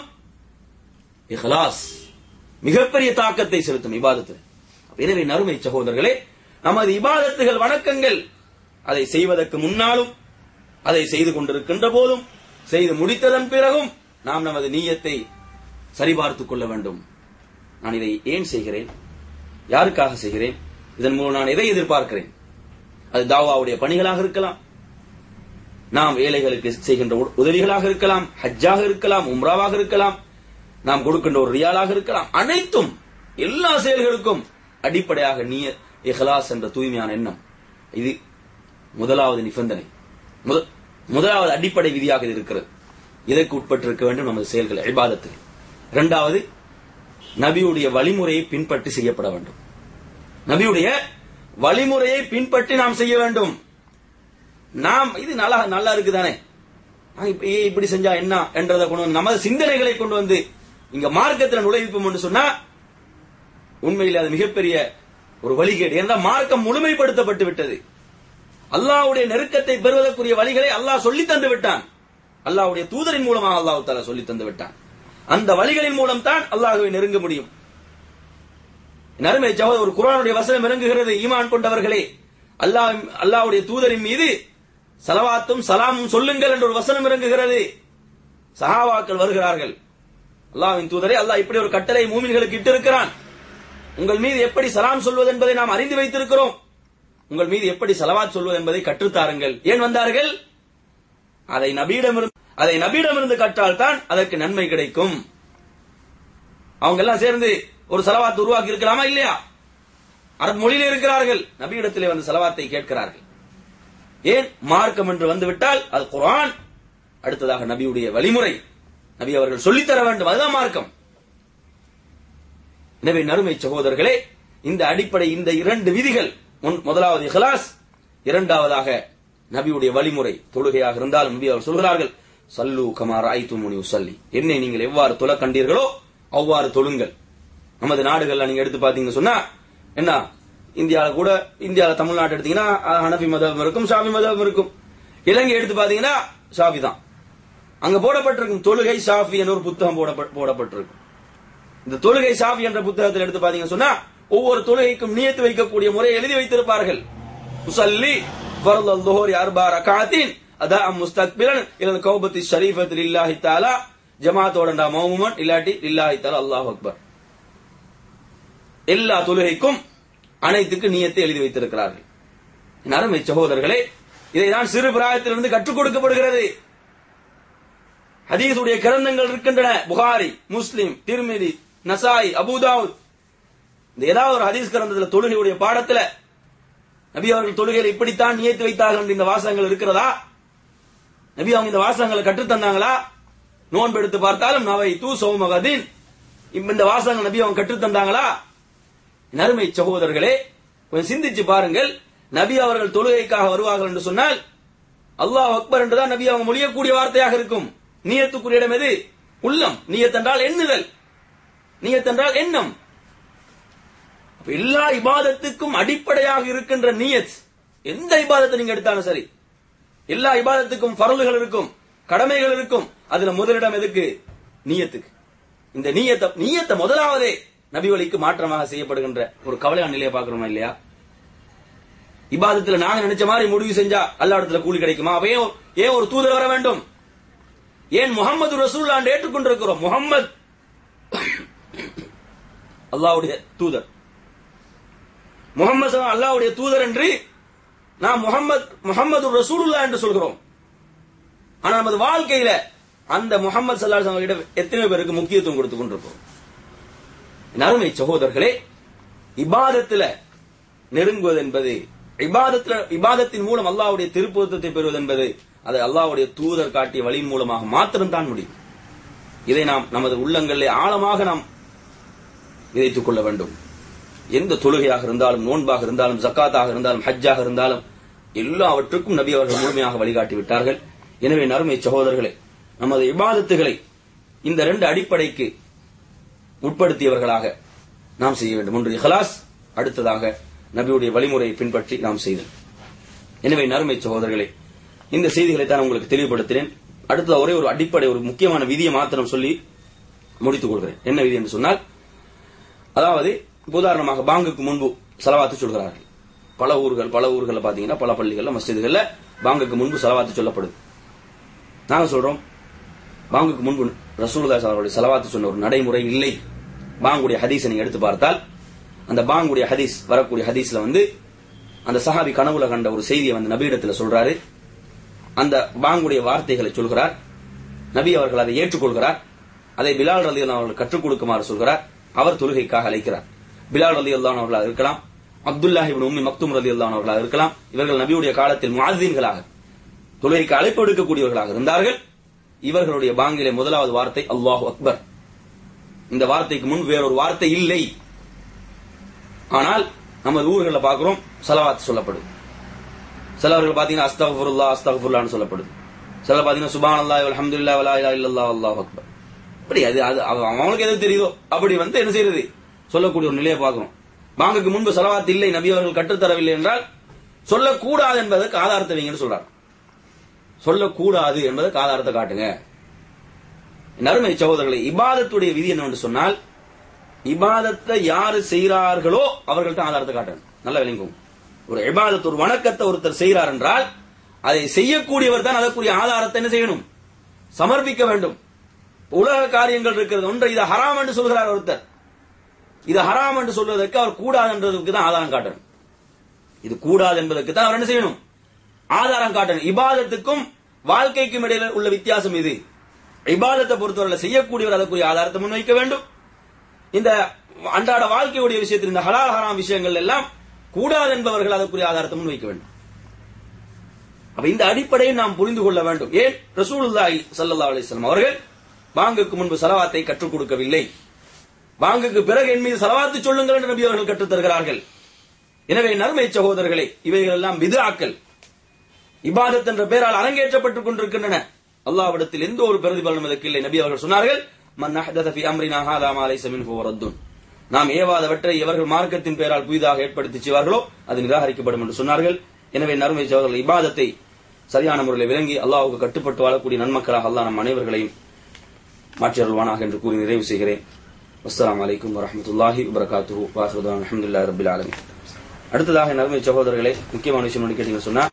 இஹ்லாஸ் மிகப்பெரிய தாக்கத்தை செலுத்தும் இபாதத்தில் எனவே நறுமை சகோதரர்களே நமது இபாதத்துகள் வணக்கங்கள் அதை செய்வதற்கு முன்னாலும் அதை செய்து கொண்டிருக்கின்ற போதும் செய்து முடித்ததன் பிறகும் நாம் நமது நீயத்தை சரிபார்த்துக் கொள்ள வேண்டும் நான் இதை ஏன் செய்கிறேன் யாருக்காக செய்கிறேன் இதன் மூலம் நான் எதை எதிர்பார்க்கிறேன் அது தாவாவுடைய பணிகளாக இருக்கலாம் நாம் ஏழைகளுக்கு செய்கின்ற உ- உதவிகளாக இருக்கலாம் ஹஜ்ஜாக இருக்கலாம் உம்ராவாக இருக்கலாம் நாம் கொடுக்கின்ற ஒரு ரியாலாக இருக்கலாம் அனைத்தும் எல்லா செயல்களுக்கும் அடிப்படையாக நீ இஹ்லாஸ் என்ற தூய்மையான எண்ணம் இது முதலாவது நிபந்தனை முத- முதலாவது அடிப்படை விதியாக இது இருக்கிறது இதற்கு உட்பட்டிருக்க வேண்டும் நமது செயல்கள் இபாதத்தில் இரண்டாவது நபியுடைய வழிமுறையை பின்பற்றி செய்யப்பட வேண்டும் நபியுடைய வழிமுறையை பின்பற்றி நாம் செய்ய வேண்டும் நாம் இது நல்லா நல்லா இருக்குதானே நாங்க இப்ப ஏன் இப்படி செஞ்சா என்ன என்றதை கொண்டு வந்து நமது சிந்தனைகளை கொண்டு வந்து இங்க மார்க்கத்தில் நுழைவிப்போம் என்று சொன்னா உண்மையில் அது மிகப்பெரிய ஒரு வழிகேடு என்றால் மார்க்கம் முழுமைப்படுத்தப்பட்டு விட்டது அல்லாஹ்வுடைய நெருக்கத்தை பெறுவதற்குரிய வழிகளை அல்லாஹ் சொல்லி தந்து விட்டான் அல்லாஹ்வுடைய தூதரின் மூலமாக அல்லாஹ் தாலா சொல்லி தந்து விட்டான் அந்த வழிகளின் மூலம் தான் அல்லாஹ்வை நெருங்க முடியும் நறுமை சகோதர ஒரு குரானுடைய வசனம் இறங்குகிறது ஈமான் கொண்டவர்களே அல்லாஹ் அல்லாஹ்வுடைய தூதரின் மீது சலவாத்தும் சலாமும் சொல்லுங்கள் என்ற ஒரு வசனம் இறங்குகிறது சஹாபாக்கள் வருகிறார்கள் அல்லாஹ்வின் தூதரே அல்லாஹ் இப்படி ஒரு கட்டளை மூமின்களுக்கு இட்டிருக்கிறான் உங்கள் மீது எப்படி சலாம் சொல்வது என்பதை நாம் அறிந்து வைத்திருக்கிறோம் உங்கள் மீது எப்படி சலவாத் சொல்வது என்பதை கற்றுத்தாருங்கள் ஏன் வந்தார்கள் அதை நபியிடமிருந்து அதை நபியிடமிருந்து கற்றால் தான் அதற்கு நன்மை கிடைக்கும் அவங்க எல்லாம் சேர்ந்து ஒரு சலவாத் உருவாக்கி இருக்கலாமா இல்லையா அரபு மொழியில் இருக்கிறார்கள் நபியிடத்திலே வந்து சலவாத்தை கேட்கிறார்கள் ஏன் மார்க்கம் என்று வந்துவிட்டால் அது குர்ஆன் அடுத்ததாக நபியுடைய வழிமுறை நபி அவர்கள் சொல்லித்தர வேண்டும் அதுதான் மார்க்கம் எனவே நறுமை சகோதரர்களே இந்த அடிப்படை இந்த இரண்டு விதிகள் முன்- முதலாவது இஹ்லாஸ் இரண்டாவதாக நபியுடைய வழிமுறை தொழுகையாக இருந்தாலும் நபி அவர் சொல்கிறார்கள் சல்லு கமார் ஐத்து முனி உசல்லி என்னை நீங்கள் எவ்வாறு தொழ கண்டீர்களோ அவ்வாறு தொழுங்கள் நமது நாடுகள்ல நீங்க எடுத்து பாத்தீங்கன்னு சொன்னா என்ன இந்தியால கூட இந்தியால தமிழ்நாடு எடுத்தீங்கன்னா அஹ், ஹனஃபி மதம் இருக்கும் ஷாஃபி மதம் இருக்கும் இலங்கை எடுத்து பாத்தீங்கன்னா ஷாஃபி தான் அங்க போடப்பட்டிருக்கும் தொழுகை ஷாஃபி என்ற ஒரு புத்தகம் போடப்ப- போடப்பட்டிருக்கும் இந்த தொழுகை ஷாஃபி என்ற புத்தகத்தில் எடுத்து பாத்தீங்கன்னு சொன்னா ஒவ்வொரு தொழுகைக்கும் நியத்து வைக்கக்கூடிய முறையை எழுதி வைத்திருப்பார்கள் உசல்லி ஃபர்ல் அல்-ظுஹூரி அர்பா ரகாத்தின் அதா முஸ்தக்பிலன் இலல் கௌபத்தி ஷரீஃபத் லில்லாஹி தஆலா ஜமாத்தோடண்டா மௌமுமன் இல்லாட்டி லில்லாஹி தஆலா அல்லாஹ் அக்பர் எல்லா தொழுகைக்கும் அனைத்துக்கு நியத்தை எழுதி வைத்திருக்கிறார்கள் என் அருமை சகோதரர்களே இதைதான் சிறு பிராயத்திலிருந்து கற்றுக் கொடுக்கப்படுகிறது ஹதீஸுடைய கிரந்தங்கள் இருக்கின்றன புகாரி முஸ்லிம் திருமிதி நசாய் அபூதாவுத் இந்த ஏதாவது ஒரு ஹதீஸ் கிரந்தத்துல தொழுகையுடைய பாடத்துல நபி அவர்கள் தொழுகையில் இப்படித்தான் நியத்து வைத்தார்கள் என்று இந்த வாசகங்கள் இருக்கிறதா நபி அவங்க இந்த வாசகங்களை கற்றுத் தந்தாங்களா நோன்பு எடுத்து பார்த்தாலும் நவை தூ சௌமகதீன் இந்த வாசகங்கள் நபி அவங்க கற்றுத் தந்தாங்களா நறுமை சகோதரர்களே கொஞ்சம் சிந்திச்சு பாருங்கள் நபி அவர்கள் தொழுகைக்காக வருவார்கள் என்று சொன்னால் அல்லாஹ் அக்பர் என்றுதான் நபி அவங்க மொழியக்கூடிய வார்த்தையாக இருக்கும் நீயத்துக்குரிய இடம் எது உள்ளம் நீயத் என்றால் எண்ணுதல் நீயத் என்றால் எண்ணம் அப்ப எல்லா இபாதத்துக்கும் அடிப்படையாக இருக்கின்ற நீயத் எந்த இபாதத்தை நீங்க எடுத்தாலும் சரி எல்லா இபாதத்துக்கும் பரலுகள் இருக்கும் கடமைகள் இருக்கும் அதுல முதலிடம் எதுக்கு நீயத்துக்கு இந்த நீயத்தை நீயத்தை முதலாவதே நபி வழிக்கு மாற்றமாக செய்யப்படுகின்ற ஒரு கவலையான நிலையை பார்க்கிறோமா இல்லையா இபாதத்துல நாங்க நினைச்ச மாதிரி முடிவு செஞ்சா அல்லா இடத்துல கூலி கிடைக்குமா அப்ப ஏன் ஒரு- ஏன் ஒரு தூதர் வர வேண்டும் ஏன் முகமது ரசூல்லாண்டு ஏற்றுக்கொண்டிருக்கிறோம் முகம்மது அல்லாஹ்வுடைய தூதர் முகமது அல்லாஹ்வுடைய தூதர் என்று நாம் முகமது முகமது ரசூலுல்லா என்று சொல்கிறோம் ஆனா நமது வாழ்க்கையில அந்த முகமது சல்லாஹ் கிட்ட எத்தனை பேருக்கு முக்கியத்துவம் கொடுத்து கொண்டிருக்கிறோம் என் அருமை சகோதரர்களே இபாதத்துல நெருங்குவது என்பது இபாதத்துல இபாதத்தின் மூலம் அல்லாஹ்வுடைய திருப்பொருத்தத்தை பெறுவது என்பது அதை அல்லாஹ்வுடைய தூதர் காட்டிய வழி மூலமாக மாத்திரம்தான் முடியும் இதை நாம் நமது உள்ளங்களிலே ஆழமாக நாம் விதைத்துக் கொள்ள வேண்டும் எந்த தொழுகையாக இருந்தாலும் நோன்பாக இருந்தாலும் ஜக்காத்தாக இருந்தாலும் ஹஜ்ஜாக இருந்தாலும் எல்லாவற்றுக்கும் நபி அவர்கள் முழுமையாக வழிகாட்டி விட்டார்கள் எனவே நறுமை சகோதரர்களே நமது இபாதத்துகளை இந்த ரெண்டு அடிப்படைக்கு உட்படுத்தியவர்களாக நாம் செய்ய வேண்டும் ஒன்று இஹ்லாஸ் அடுத்ததாக நபியுடைய வழிமுறையை பின்பற்றி நாம் செய்தல் எனவே நறுமை சகோதரர்களே இந்த செய்திகளை தான் உங்களுக்கு தெளிவுபடுத்தினேன் அடுத்த ஒரே ஒரு அடிப்படை ஒரு முக்கியமான விதியை மாத்திரம் சொல்லி முடித்துக் கொள்கிறேன் என்ன விதி என்று சொன்னால் அதாவது உதாரணமாக பாங்குக்கு முன்பு செலவாத்து சொல்கிறார்கள் பல ஊர்கள் பல ஊர்கள்ல பாத்தீங்கன்னா பல பள்ளிகள்ல மஸ்ஜிதுகள்ல பாங்குக்கு முன்பு செலவாத்து சொல்லப்படுது நாங்க சொல்றோம் பாங்குக்கு முன்பு ரசூலுல்லாஹி அவருடைய செலவாத்து சொன்ன ஒரு நடைமுறை இல்லை பாங்குடைய ஹதீஸை நீங்க எடுத்து பார்த்தால் அந்த பாங்குடைய ஹதீஸ் வரக்கூடிய ஹதீஸ்ல வந்து அந்த சஹாபி கனவுல கண்ட ஒரு செய்தியை வந்து நபியிடத்துல சொல்றாரு அந்த பாங்குடைய வார்த்தைகளை சொல்கிறார் நபி அவர்கள் அதை ஏற்றுக்கொள்கிறார் அதை பிலால் ரலி அவர்கள் கற்றுக் கொடுக்குமாறு சொல்கிறார் அவர் தொழுகைக்காக அழைக்கிறார் பிலால் ரலி அவர்களாக இருக்கலாம் அப்துல்லாஹி இப்னு உம்மி மக்தும் ரலி அவர்களாக இருக்கலாம் இவர்கள் நபியுடைய காலத்தில் முஆதீன்களாக தொழுகைக்கு அழைப்பு எடுக்கக்கூடியவர்களாக இருந்தார்கள் இவர்களுடைய பாங்கிலே முதலாவது வார்த்தை அல்லாஹு அக்பர் இந்த வார்த்தைக்கு முன் வேறொரு வார்த்தை இல்லை ஆனால் நமது ஊர்களில் பார்க்கிறோம் சலவாத் சொல்லப்படுது சிலவர்கள் பாத்தீங்கன்னா அஸ்தகுல்லா அஸ்தகுல்லான்னு சொல்லப்படுது சிலர் பாத்தீங்கன்னா சுபான் அல்லா அலமதுல்லா வலா இலா இல்லல்லா அல்லாஹ் அக்பர் அப்படி அது அது அவ- அவங்களுக்கு எது தெரியுதோ அப்படி வந்து என்ன செய்யறது சொல்லக்கூடிய ஒரு நிலையை பார்க்கிறோம் பாங்குக்கு முன்பு செலவாத் இல்லை நபி அவர்கள் கற்றுத்தரவில்லை என்றால் சொல்லக்கூடாது என்பதற்கு ஆதாரத்தை வைங்கன்னு சொல்றார் சொல்லக்கூடாது என்பதற்கு ஆதாரத்தை காட்டுங்க என் அருமை சகோதரர்களே இபாதத்துடைய விதி என்னவென்று சொன்னால் இபாதத்தை யாரு செய்கிறார்களோ அவர்கள்ட்ட ஆதாரத்தை காட்டணும் நல்ல விளங்கும் ஒரு இபாதத் ஒரு வணக்கத்தை ஒருத்தர் செய்கிறார் என்றால் அதை செய்யக்கூடியவர் தான் அதற்குரிய ஆதாரத்தை என்ன செய்யணும் சமர்ப்பிக்க வேண்டும் உலக காரியங்கள் இருக்கிறது ஒன்று இது ஹராம் என்று சொல்கிறார் ஒருத்தர் இது ஹராம் என்று சொல்வதற்கு அவர் கூடாது என்றதுக்கு தான் ஆதாரம் காட்டணும் இது கூடாது என்பதற்கு தான் அவர் என்ன செய்யணும் ஆதாரம் காட்டணும் இபாதத்துக்கும் வாழ்க்கைக்கும் இடையில உள்ள வித்தியாசம் இது இபாதத்தை பொறுத்தவரை செய்யக்கூடியவர் அதற்குரிய ஆதாரத்தை முன்வைக்க வேண்டும் இந்த அன்றாட வாழ்க்கையுடைய விஷயத்தில் இந்த ஹலால் ஹராம் விஷயங்கள் எல்லாம் கூடாது என்பவர்கள் அதற்குரிய ஆதாரத்தை முன்வைக்க வேண்டும் அப்ப இந்த அடிப்படையை நாம் புரிந்து கொள்ள வேண்டும் ஏன் ரசூலுல்லாஹி ஸல்லல்லாஹு அலைஹி வஸல்லம் அவர்கள் பாங்குக்கு முன்பு சலவாத்தை கற்றுக் கொடுக்கவில்லை பாங்குக்கு பிறகு என் மீது சலவாத்து சொல்லுங்கள் என்று நபி அவர்கள் கற்றுத் தருகிறார்கள் எனவே நறுமை சகோதரர்களே இவைகள் எல்லாம் விதாக்கள் இபாதத் என்ற பெயரால் அரங்கேற்றப்பட்டுக் கொண்டிருக்கின்றன அல்லாவிடத்தில் எந்த ஒரு பிரதிபலனும் இதற்கு இல்லை நபி அவர்கள் சொன்னார்கள் மன் அஹ்தத ஃபி அம்ரினா ஹாதா மா லைஸ மின்ஹு வரத்துன் நாம் ஏவாதவற்றை இவர்கள் மார்க்கத்தின் பெயரால் புதிதாக ஏற்படுத்தி செய்வார்களோ அது நிராகரிக்கப்படும் என்று சொன்னார்கள் எனவே நறுமை சகோதரர்கள் இபாதத்தை சரியான முறையில் விளங்கி அல்லாஹ்வுக்கு கட்டுப்பட்டு வாழக்கூடிய நன்மக்களாக அல்லாஹ் நம் அனைவர்களையும் மாற்றி அருள்வானாக என்று கூறி நிறைவு செய்கிறேன் அஸ்ஸலாமு அலைக்கும் வரஹ்மத்துல்லாஹி வபரகாத்துஹு வாஹிரு அல்ஹம்துலில்லாஹி ரப்பில் ஆலமீன் அடுத்ததாக நறுமை சகோதரர்களே முக்கியமான விஷயம் ஒன்று கேட்டீங்கன்னு சொன்னா